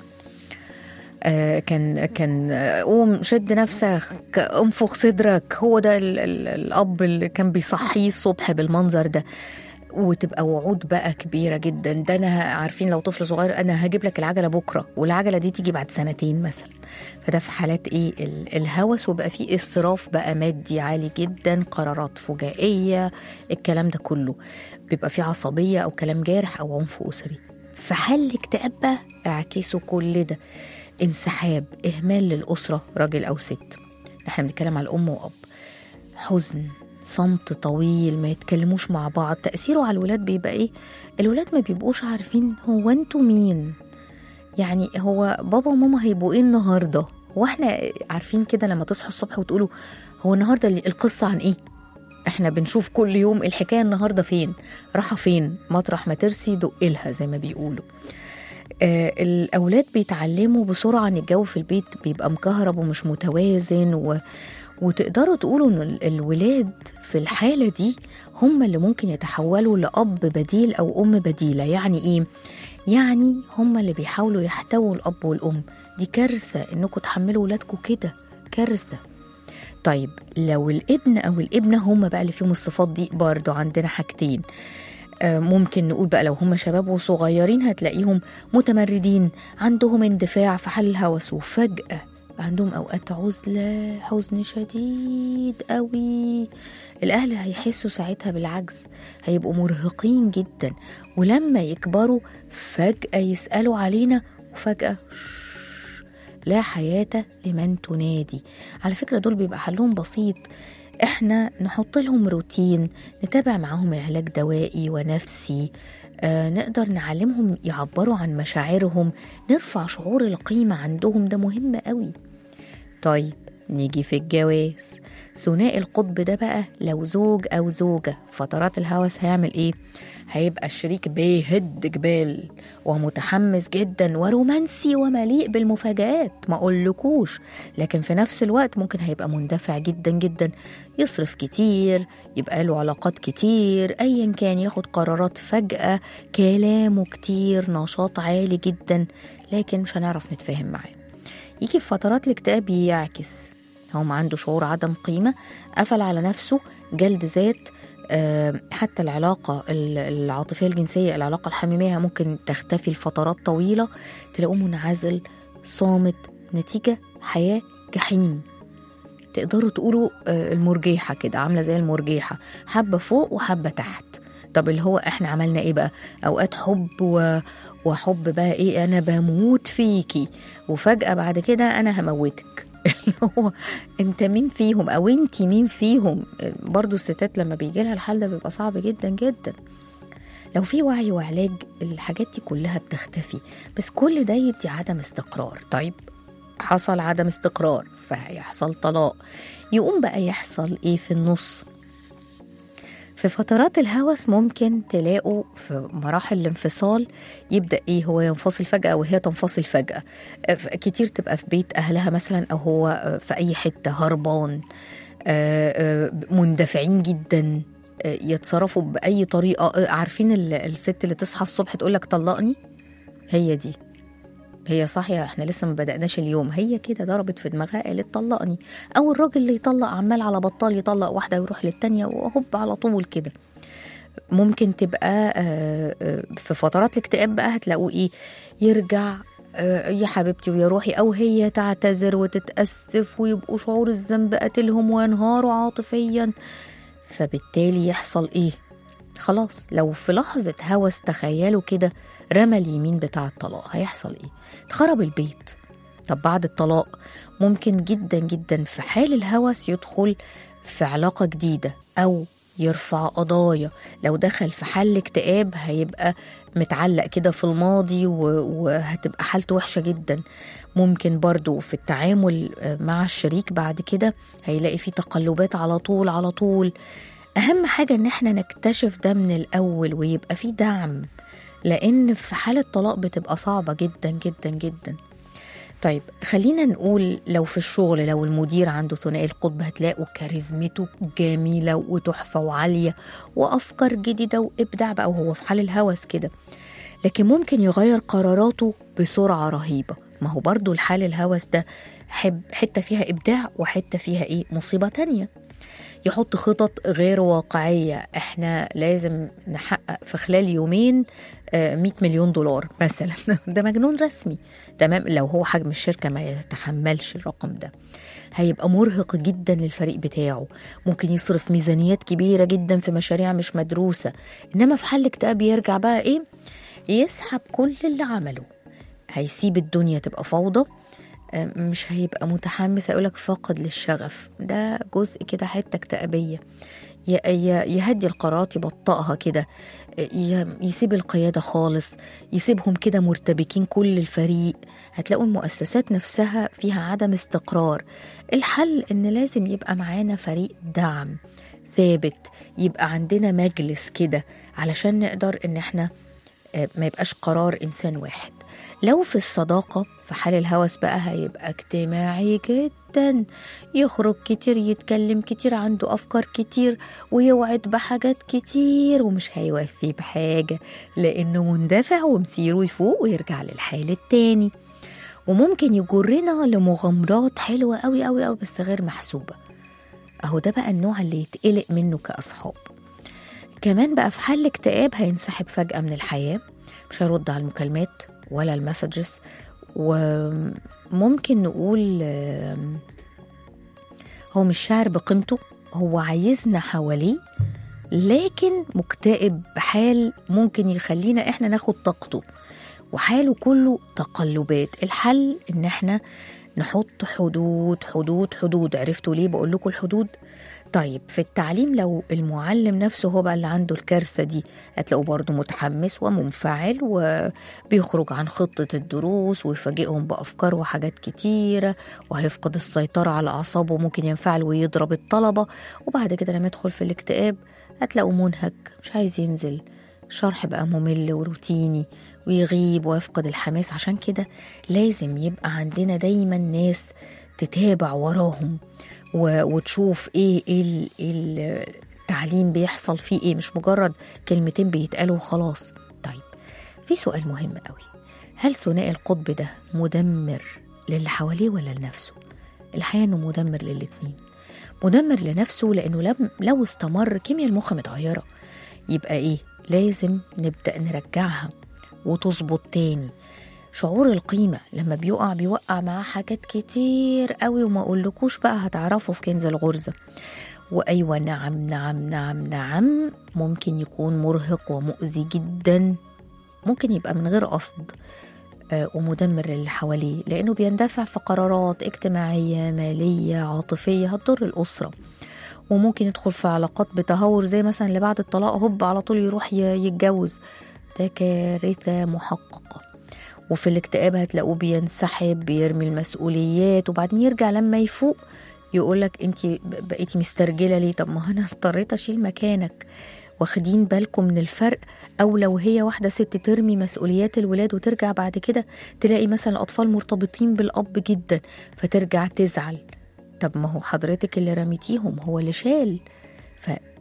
آه، كان كان آه، قوم شد نفسك انفخ صدرك هو ده ال ال الاب اللي كان بيصحيه الصبح بالمنظر ده وتبقى وعود بقى كبيره جدا ده انا عارفين لو طفل صغير انا هجيب لك العجله بكره والعجله دي تيجي بعد سنتين مثلا فده في حالات ايه ال- الهوس وبقى فيه اسراف بقى مادي عالي جدا قرارات فجائيه الكلام ده كله بيبقى فيه عصبيه او كلام جارح او عنف اسري في حال الاكتئاب بقى اعكسوا كل ده انسحاب اهمال للاسره راجل او ست احنا بنتكلم على الام واب حزن صمت طويل ما يتكلموش مع بعض تأثيره على الولاد بيبقى ايه الولاد ما بيبقوش عارفين هو انتوا مين يعني هو بابا وماما هيبقوا ايه النهارده هو احنا عارفين كده لما تصحوا الصبح وتقولوا هو النهارده القصه عن ايه احنا بنشوف كل يوم الحكايه النهارده فين راحه فين مطرح ما ترسي دقلها زي ما بيقولوا آه الاولاد بيتعلموا بسرعه ان الجو في البيت بيبقى مكهرب ومش متوازن و... وتقدروا تقولوا ان ال- الولاد في الحاله دي هم اللي ممكن يتحولوا لاب بديل او ام بديله يعني ايه يعني هم اللي بيحاولوا يحتووا الاب والام دي كارثه انكم تحملوا ولادكم كده كارثه طيب لو الابن او الابنه هم بقى اللي فيهم الصفات دي برضو عندنا حاجتين آه، ممكن نقول بقى لو هم شباب وصغيرين هتلاقيهم متمردين عندهم اندفاع في حل الهوس وفجأة عندهم أوقات عزلة حزن شديد قوي الأهل هيحسوا ساعتها بالعجز هيبقوا مرهقين جدا ولما يكبروا فجأة يسألوا علينا وفجأة شش، لا حياة لمن تنادي على فكرة دول بيبقى حلهم بسيط احنا نحط لهم روتين نتابع معاهم علاج دوائي ونفسي آه نقدر نعلمهم يعبروا عن مشاعرهم نرفع شعور القيمة عندهم ده مهم قوي طيب نيجي في الجواز ثنائي القطب ده بقى لو زوج أو زوجة فترات الهوس هيعمل إيه؟ هيبقى الشريك بيهد جبال ومتحمس جدا ورومانسي ومليء بالمفاجآت ما أقولكوش لكن في نفس الوقت ممكن هيبقى مندفع جدا جدا يصرف كتير يبقى له علاقات كتير أيا كان ياخد قرارات فجأة كلامه كتير نشاط عالي جدا لكن مش هنعرف نتفاهم معاه يجي في فترات الاكتئاب يعكس هو عنده شعور عدم قيمة قفل على نفسه جلد ذات آه، حتى العلاقة ال- العاطفية الجنسية العلاقة الحميمية ممكن تختفي لفترات طويلة تلاقوه منعزل صامت نتيجة حياة جحيم تقدروا تقولوا آه، المرجيحة كده عاملة زي المرجيحة حبة فوق وحبة تحت طب اللي هو احنا عملنا ايه بقى اوقات حب و... وحب بقى ايه انا بموت فيكي وفجأة بعد كده انا هموتك اللي هو انت مين فيهم او انت مين فيهم برضو الستات لما بيجي لها الحال ده بيبقى صعب جدا جدا لو في وعي وعلاج الحاجات دي كلها بتختفي بس كل ده يدي عدم استقرار طيب حصل عدم استقرار فهيحصل طلاق يقوم بقى يحصل ايه في النص في فترات الهوس ممكن تلاقوا في مراحل الانفصال يبدا ايه هو ينفصل فجاه وهي تنفصل فجاه ف- كتير تبقى في بيت اهلها مثلا او هو في اي حته هربان آه، آه، مندفعين جدا آه، يتصرفوا باي طريقه آه، عارفين ال- الست اللي تصحى الصبح تقول لك طلقني هي دي هي صاحية احنا لسه ما بدأناش اليوم هي كده ضربت في دماغها قالت طلقني او الراجل اللي يطلق عمال على بطال يطلق واحدة ويروح للتانية وهوب على طول كده ممكن تبقى آه، آه، في فترات الاكتئاب بقى هتلاقوا ايه يرجع آه، يا حبيبتي ويا روحي او هي تعتذر وتتاسف ويبقوا شعور الذنب قاتلهم وينهاروا عاطفيا فبالتالي يحصل ايه خلاص لو في لحظة هوس تخيلوا كده رمى اليمين بتاع الطلاق هيحصل ايه اتخرب البيت طب بعد الطلاق ممكن جدا جدا في حال الهوس يدخل في علاقة جديدة أو يرفع قضايا لو دخل في حل اكتئاب هيبقى متعلق كده في الماضي و- وهتبقى حالته وحشة جدا ممكن برضو في التعامل آه، مع الشريك بعد كده هيلاقي فيه تقلبات على طول على طول أهم حاجة إن احنا نكتشف ده من الأول ويبقى فيه دعم لأن في حالة طلاق بتبقى صعبة جدا جدا جدا طيب خلينا نقول لو في الشغل لو المدير عنده ثنائي القطب هتلاقوا كاريزمته جميلة وتحفة وعالية وأفكار جديدة وإبداع بقى وهو في حال الهوس كده لكن ممكن يغير قراراته بسرعة رهيبة ما هو برضو الحال الهوس ده حب حتة فيها إبداع وحتة فيها إيه مصيبة تانية يحط خطط غير واقعية احنا لازم نحقق في خلال يومين آه، 100 مليون دولار مثلا ده مجنون رسمي تمام لو هو حجم الشركة ما يتحملش الرقم ده هيبقى مرهق جدا للفريق بتاعه ممكن يصرف ميزانيات كبيرة جدا في مشاريع مش مدروسة إنما في حل اكتئاب يرجع بقى إيه يسحب كل اللي عمله هيسيب الدنيا تبقى فوضى آه، مش هيبقى متحمس هيقولك فاقد للشغف ده جزء كده حته اكتئابيه ي- ي- يهدي القرارات يبطئها كده ي- يسيب القياده خالص يسيبهم كده مرتبكين كل الفريق هتلاقوا المؤسسات نفسها فيها عدم استقرار الحل ان لازم يبقى معانا فريق دعم ثابت يبقى عندنا مجلس كده علشان نقدر ان احنا آه، ما يبقاش قرار انسان واحد لو في الصداقة في حال الهوس بقى هيبقى اجتماعي جدا يخرج كتير يتكلم كتير عنده أفكار كتير ويوعد بحاجات كتير ومش هيوفي بحاجة لأنه مندفع ومسيره يفوق ويرجع للحال التاني وممكن يجرنا لمغامرات حلوة أوي أوي أوي بس غير محسوبة أهو ده بقى النوع اللي يتقلق منه كأصحاب كمان بقى في حل اكتئاب هينسحب فجأة من الحياة مش هيرد على المكالمات ولا المسجز وممكن نقول آم، هو مش شاعر بقيمته هو عايزنا حواليه لكن مكتئب بحال ممكن يخلينا احنا ناخد طاقته وحاله كله تقلبات الحل ان احنا نحط حدود حدود حدود عرفتوا ليه بقول لكم الحدود طيب في التعليم لو المعلم نفسه هو بقى اللي عنده الكارثة دي هتلاقوه برضه متحمس ومنفعل وبيخرج عن خطة الدروس ويفاجئهم بأفكار وحاجات كتيرة وهيفقد السيطرة على أعصابه ممكن ينفعل ويضرب الطلبة وبعد كده لما يدخل في الاكتئاب هتلاقوه منهك مش عايز ينزل شرح بقى ممل وروتيني ويغيب ويفقد الحماس عشان كده لازم يبقى عندنا دايما ناس تتابع وراهم و- وتشوف ايه ايه ال- ال- التعليم بيحصل فيه ايه مش مجرد كلمتين بيتقالوا وخلاص طيب في سؤال مهم قوي هل ثنائي القطب ده مدمر للي حواليه ولا لنفسه الحقيقه انه مدمر للاتنين مدمر لنفسه لانه لم لو استمر كيمياء المخ متغيره يبقى ايه لازم نبدا نرجعها وتظبط تاني شعور القيمة لما بيقع بيوقع معاه حاجات كتير قوي وما اقولكوش بقى هتعرفوا في كنز الغرزة وأيوة نعم نعم نعم نعم ممكن يكون مرهق ومؤذي جدا ممكن يبقى من غير قصد آه، ومدمر للي حواليه لأنه بيندفع في قرارات اجتماعية مالية عاطفية هتضر الأسرة وممكن يدخل في علاقات بتهور زي مثلا اللي بعد الطلاق هوب على طول يروح ي- يتجوز ده كارثة محققة وفي الاكتئاب هتلاقوه بينسحب بيرمي المسؤوليات وبعدين يرجع لما يفوق يقولك انت بقيتي مسترجلة ليه طب ما انا اضطريت اشيل مكانك واخدين بالكم من الفرق او لو هي واحده ست ترمي مسؤوليات الولاد وترجع بعد كده تلاقي مثلا الاطفال مرتبطين بالاب جدا فترجع تزعل طب ما هو حضرتك اللي رميتيهم هو اللي شال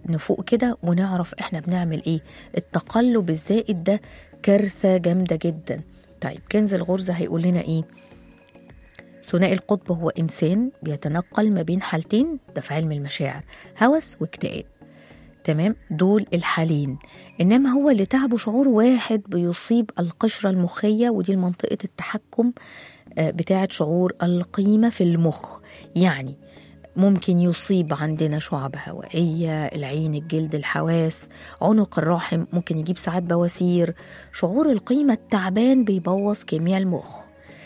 نفوق كده ونعرف احنا بنعمل ايه التقلب الزائد ده كارثة جامدة جدا طيب كنز الغرزة هيقول لنا ايه ثنائي القطب هو إنسان بيتنقل ما بين حالتين ده في علم المشاعر هوس واكتئاب تمام دول الحالين إنما هو اللي تعبه شعور واحد بيصيب القشرة المخية ودي منطقة التحكم آه، بتاعة شعور القيمة في المخ يعني ممكن يصيب عندنا شعب هوائية العين الجلد الحواس عنق الرحم ممكن يجيب ساعات بواسير شعور القيمة التعبان بيبوظ كيمياء المخ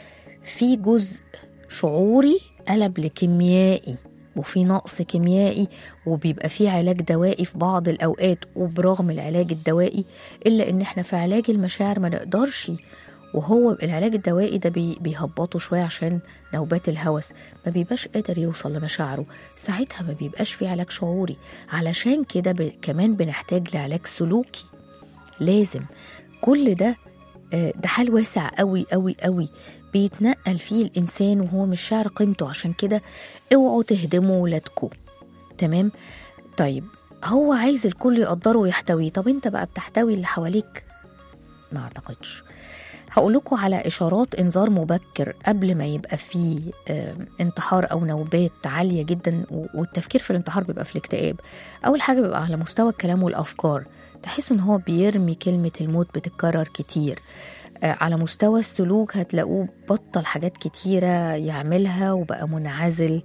في جزء شعوري قلب لكيميائي وفي نقص كيميائي وبيبقى في علاج دوائي في بعض الأوقات وبرغم العلاج الدوائي إلا إن إحنا في علاج المشاعر ما نقدرش وهو العلاج الدوائي ده بي- بيهبطه شوية عشان نوبات الهوس ما بيبقاش قادر يوصل لمشاعره ساعتها ما بيبقاش في علاج شعوري علشان كده ب... كمان بنحتاج لعلاج سلوكي لازم كل ده آه، ده حال واسع قوي قوي قوي بيتنقل فيه الإنسان وهو مش شاعر قيمته عشان كده اوعوا تهدموا ولادكم تمام طيب هو عايز الكل يقدره ويحتويه طب انت بقى بتحتوي اللي حواليك ما اعتقدش هقول لكم على اشارات انذار مبكر قبل ما يبقى فيه آه، انتحار او نوبات عاليه جدا و- والتفكير في الانتحار بيبقى في الاكتئاب اول حاجه بيبقى على مستوى الكلام والافكار تحس ان هو بيرمي كلمه الموت بتتكرر كتير آه، على مستوى السلوك هتلاقوه بطل حاجات كتيره يعملها وبقى منعزل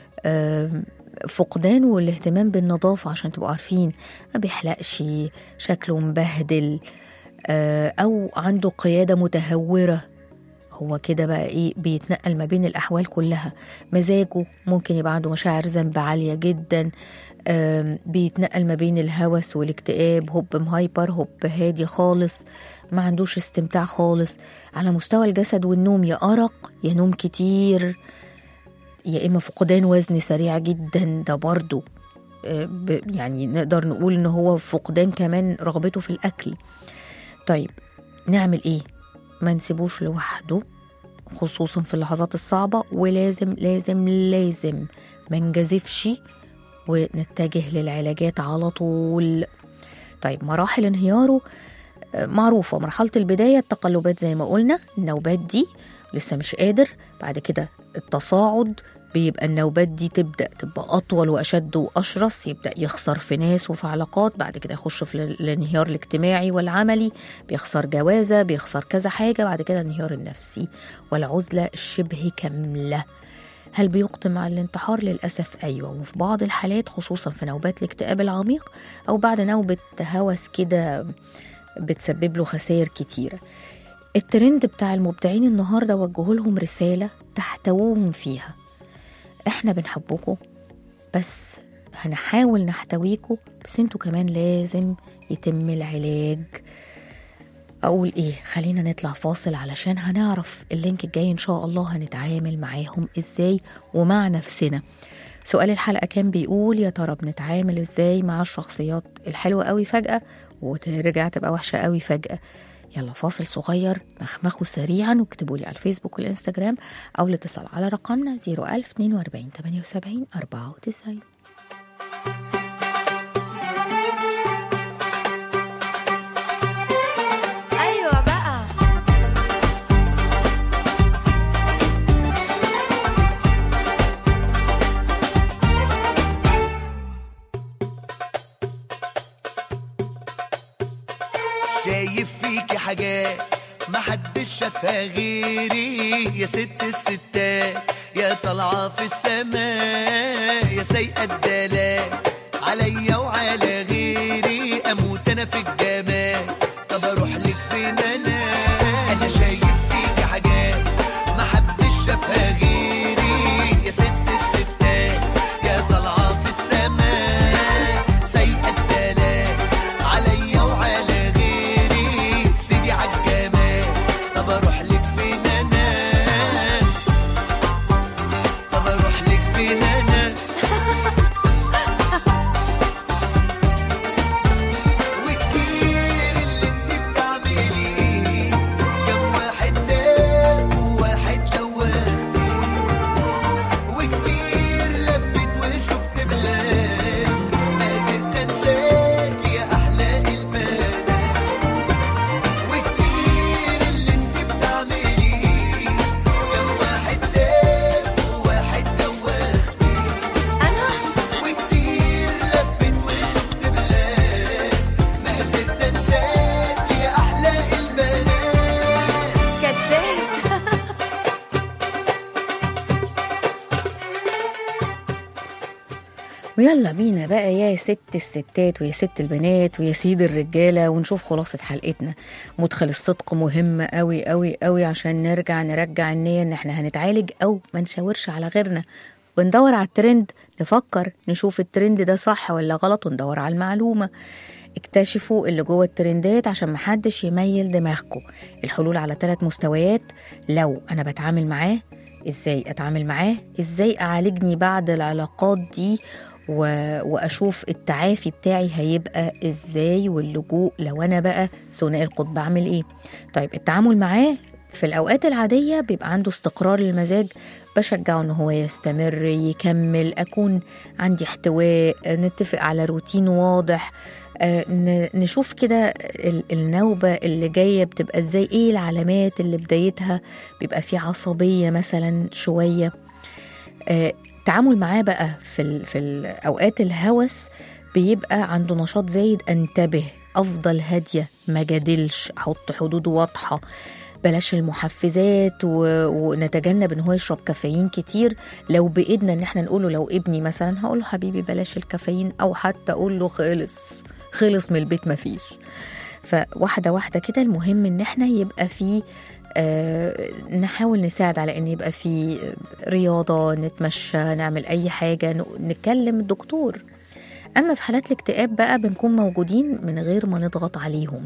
آم، فقدان والاهتمام بالنظافة عشان تبقوا عارفين ما بيحلقش شكله مبهدل آه، أو عنده قيادة متهورة هو كده بقى ايه بيتنقل ما بين الأحوال كلها مزاجه ممكن يبقى عنده مشاعر ذنب عالية جدا آم، بيتنقل ما بين الهوس والاكتئاب هوب مهايبر هوب هادي خالص ما عندوش استمتاع خالص على مستوى الجسد والنوم يا أرق يا نوم كتير يا اما فقدان وزن سريع جدا ده برضه آه، ب- يعني نقدر نقول ان هو فقدان كمان رغبته في الاكل طيب نعمل ايه ما نسيبوش لوحده خصوصا في اللحظات الصعبة ولازم لازم لازم ما نجازفش ونتجه للعلاجات على طول طيب مراحل انهياره آه، معروفة مرحلة البداية التقلبات زي ما قلنا النوبات دي لسه مش قادر بعد كده التصاعد بيبقى النوبات دي تبدأ تبقى أطول وأشد وأشرس يبدأ يخسر في ناس وفي علاقات بعد كده يخش في ال- الانهيار الاجتماعي والعملي بيخسر جوازة بيخسر كذا حاجة بعد كده الانهيار النفسي والعزلة الشبه كاملة هل بيقدم على الانتحار للأسف أيوة وفي بعض الحالات خصوصا في نوبات الاكتئاب العميق أو بعد نوبة هوس كده بتسبب له خسائر كتيرة الترند بتاع المبدعين النهاردة وجهوا لهم رسالة تحتووهم فيها احنا بنحبكم بس هنحاول نحتويكم بس انتوا كمان لازم يتم العلاج اقول ايه خلينا نطلع فاصل علشان هنعرف اللينك الجاي ان شاء الله هنتعامل معاهم ازاي ومع نفسنا سؤال الحلقة كان بيقول يا ترى بنتعامل ازاي مع الشخصيات الحلوة قوي فجأة وترجع تبقى وحشة قوي فجأة يلا فاصل صغير مخمخوا سريعا واكتبوا لي على الفيسبوك والانستجرام او الاتصال على رقمنا 01042 78 94 ايوه بقى شايف فيكي حاجات محدش شافها غيري يا ست الستات يا طالعة في السماء يا سايقة الدلال عليا وعلى غيري اموت انا في الجمال طب اروح لك فين انا انا شايف فيكي حاجات محدش شافها غيري يا ست الستات يا طالعة في السماء سايقة الدلال عليا وعلى غيري سيدي عالجمال طب اروح لك فين انا طب اروح لك فين انا وكتير ويلا بينا بقى يا ست الستات ويا ست البنات ويا سيد الرجالة ونشوف خلاصة حلقتنا مدخل الصدق مهم قوي قوي قوي عشان نرجع نرجع النية ان احنا هنتعالج او ما نشاورش على غيرنا وندور على الترند نفكر نشوف الترند ده صح ولا غلط وندور على المعلومة اكتشفوا اللي جوه الترندات عشان محدش يميل دماغكم الحلول على ثلاث مستويات لو انا بتعامل معاه ازاي اتعامل معاه ازاي اعالجني بعد العلاقات دي و... واشوف التعافي بتاعي هيبقى ازاي واللجوء لو انا بقى ثنائي القطب بعمل ايه طيب التعامل معاه في الاوقات العاديه بيبقى عنده استقرار المزاج بشجعه ان هو يستمر يكمل اكون عندي احتواء نتفق على روتين واضح آه، ن- نشوف كده ال- النوبة اللي جاية بتبقى ازاي ايه العلامات اللي بدايتها بيبقى في عصبية مثلا شوية آه، التعامل معاه بقى في ال في الاوقات الهوس بيبقى عنده نشاط زايد انتبه افضل هاديه ما جادلش احط حدود واضحه بلاش المحفزات و... ونتجنب ان هو يشرب كافيين كتير لو بايدنا ان احنا نقوله لو ابني مثلا هقول له حبيبي بلاش الكافيين او حتى اقول له خلص خلص من البيت مفيش فواحده واحده كده المهم ان احنا يبقى في آه، نحاول نساعد على ان يبقى في رياضه نتمشى نعمل اي حاجه ن- نكلم الدكتور اما في حالات الاكتئاب بقى بنكون موجودين من غير ما نضغط عليهم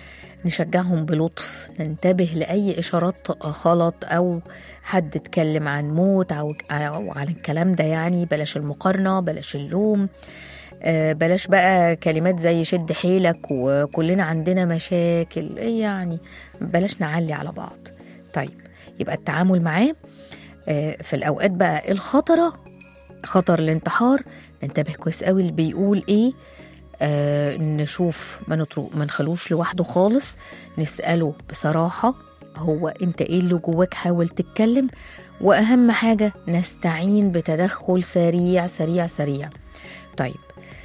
نشجعهم بلطف ننتبه لاي اشارات غلط او حد اتكلم عن موت او أو عن الكلام ده يعني بلاش المقارنه بلاش اللوم آه، بلاش بقى كلمات زي شد حيلك وكلنا عندنا مشاكل إيه يعني بلاش نعلي على بعض طيب يبقى التعامل معاه آه، في الأوقات بقى الخطرة خطر الانتحار ننتبه كويس قوي اللي بيقول ايه آه نشوف ما نطرق ما نخلوش لوحده خالص نسأله بصراحة هو انت ايه اللي جواك حاول تتكلم واهم حاجة نستعين بتدخل سريع سريع سريع طيب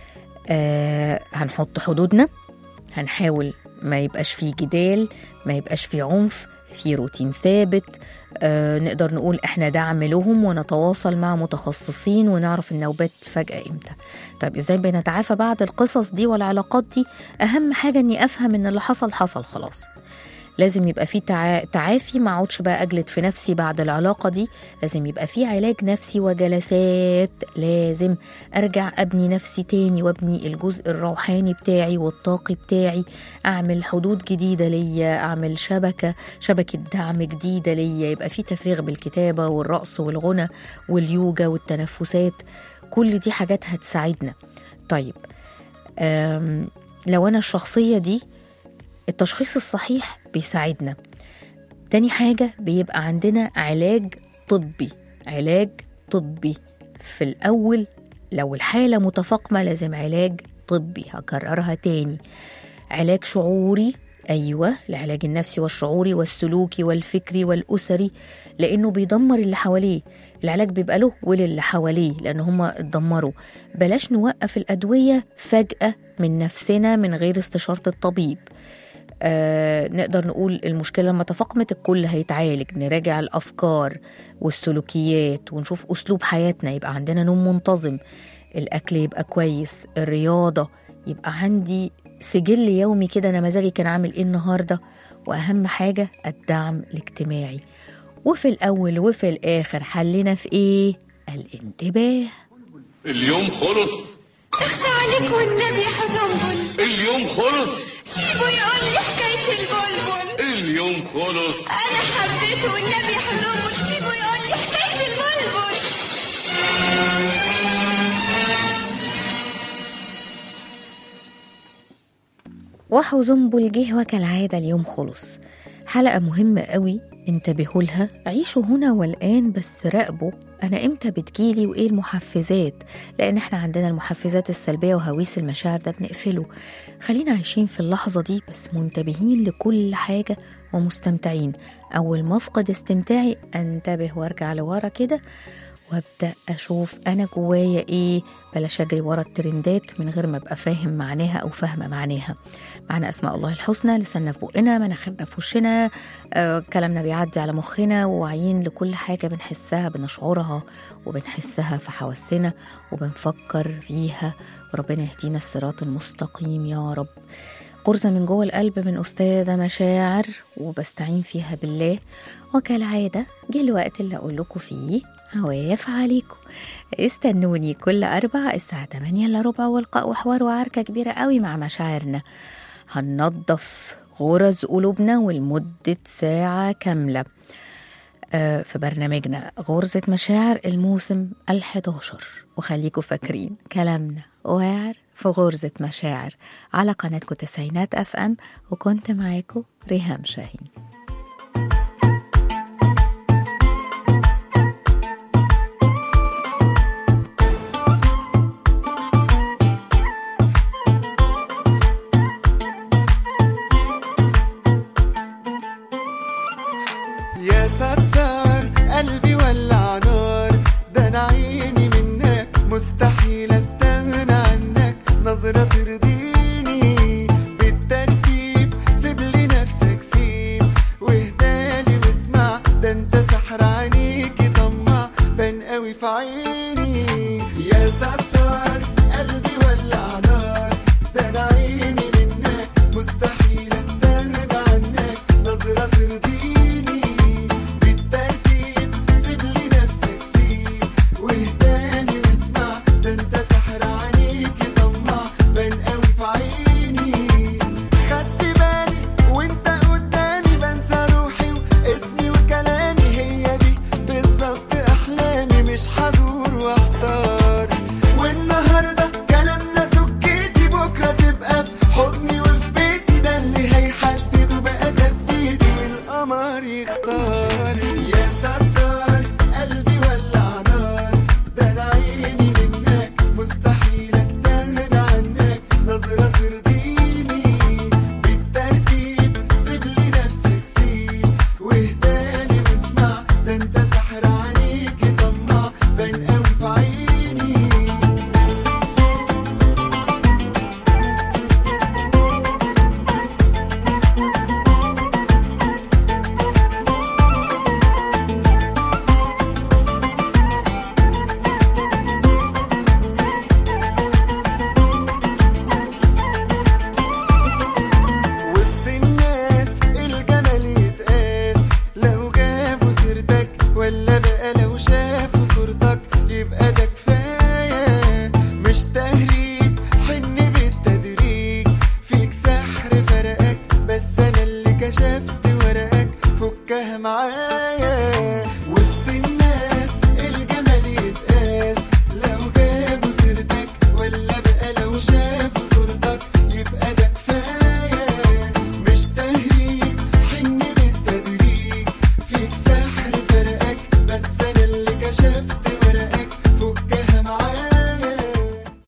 آه هنحط حدودنا هنحاول ما يبقاش فيه جدال ما يبقاش فيه عنف في روتين ثابت آه نقدر نقول احنا دعم لهم ونتواصل مع متخصصين ونعرف النوبات فجأة امتى طيب ازاي بنتعافى بعد القصص دي والعلاقات دي اهم حاجة اني افهم ان اللي حصل حصل خلاص لازم يبقى في تع... تعافي ما اقعدش بقى اجلد في نفسي بعد العلاقه دي لازم يبقى في علاج نفسي وجلسات لازم ارجع ابني نفسي تاني وابني الجزء الروحاني بتاعي والطاقي بتاعي اعمل حدود جديده ليا اعمل شبكه شبكه دعم جديده ليا يبقى في تفريغ بالكتابه والرقص والغنى واليوجا والتنفسات كل دي حاجات هتساعدنا طيب أم لو انا الشخصيه دي التشخيص الصحيح بيساعدنا تاني حاجة بيبقى عندنا علاج طبي علاج طبي في الأول لو الحالة متفاقمة لازم علاج طبي هكررها تاني علاج شعوري أيوة العلاج النفسي والشعوري والسلوكي والفكري والأسري لأنه بيدمر اللي حواليه العلاج بيبقى له وللي حواليه لأن هما اتدمروا بلاش نوقف الأدوية فجأة من نفسنا من غير استشارة الطبيب آه نقدر نقول المشكلة لما تفاقمت الكل هيتعالج نراجع الأفكار والسلوكيات ونشوف أسلوب حياتنا يبقى عندنا نوم منتظم الأكل يبقى كويس الرياضة يبقى عندي سجل يومي كده أنا مزاجي كان عامل إيه النهاردة وأهم حاجة الدعم الاجتماعي وفي الأول وفي الآخر حلنا في إيه؟ الانتباه اليوم خلص اخفى عليك والنبي حزنبل اليوم خلص سيبه يقول لي حكاية البلبل اليوم خلص أنا حبيته والنبي حزنبل سيبه يقول لي حكاية البلبل وحو زنبل جه وكالعادة اليوم خلص حلقة مهمة قوي انتبهوا لها عيشوا هنا والآن بس راقبوا أنا إمتى بتجيلي وإيه المحفزات لأن إحنا عندنا المحفزات السلبية وهويس المشاعر ده بنقفله خلينا عايشين في اللحظة دي بس منتبهين لكل حاجة ومستمتعين أول ما أفقد استمتاعي أنتبه وأرجع لورا كده وابدا اشوف انا جوايا ايه بلاش اجري ورا الترندات من غير ما ابقى فاهم معناها او فاهمه معناها معنى اسماء الله الحسنى لساننا في بقنا مناخيرنا في وشنا آه كلامنا بيعدي على مخنا وواعيين لكل حاجه بنحسها بنشعرها وبنحسها في حواسنا وبنفكر فيها وربنا يهدينا الصراط المستقيم يا رب غرزة من جوه القلب من أستاذة مشاعر وبستعين فيها بالله وكالعادة جه الوقت اللي أقول لكم فيه هواف عليكم استنوني كل أربع الساعة 8 إلا ربع والقاء وحوار وعركة كبيرة قوي مع مشاعرنا هننظف غرز قلوبنا ولمدة ساعة كاملة آه، في برنامجنا غرزة مشاعر الموسم الحداشر وخليكم فاكرين كلامنا واعر في غرزة مشاعر على قناتكم تسعينات اف ام وكنت معاكم ريهام شاهين يا ستار قلبي ولع نار ده انا عيني منك مستحيل استغنى عنك نظرة ترضيني بالترتيب سيب لي نفسك سيب واهدالي واسمع ده انت سحر عينيكي طمع بان قوي في عيني يا ستار قلبي ولع نار ده انا عيني منك مستحيل استغنى عنك نظرة ترضيني بالترتيب سيب لي نفسك سيب واهداني واسمع ده انت سحر عينيكي طمع بان قوي في عيني خدت بالي وانت قدامي بنسى روحي واسمي وكلامي هي دي بالظبط احلامي مش هدور واحتار والنهارده كلامنا سكتي بكره تبقى في حضني وفي بيتي ده اللي هيحدد وبقى تثبيتي والقمر يختار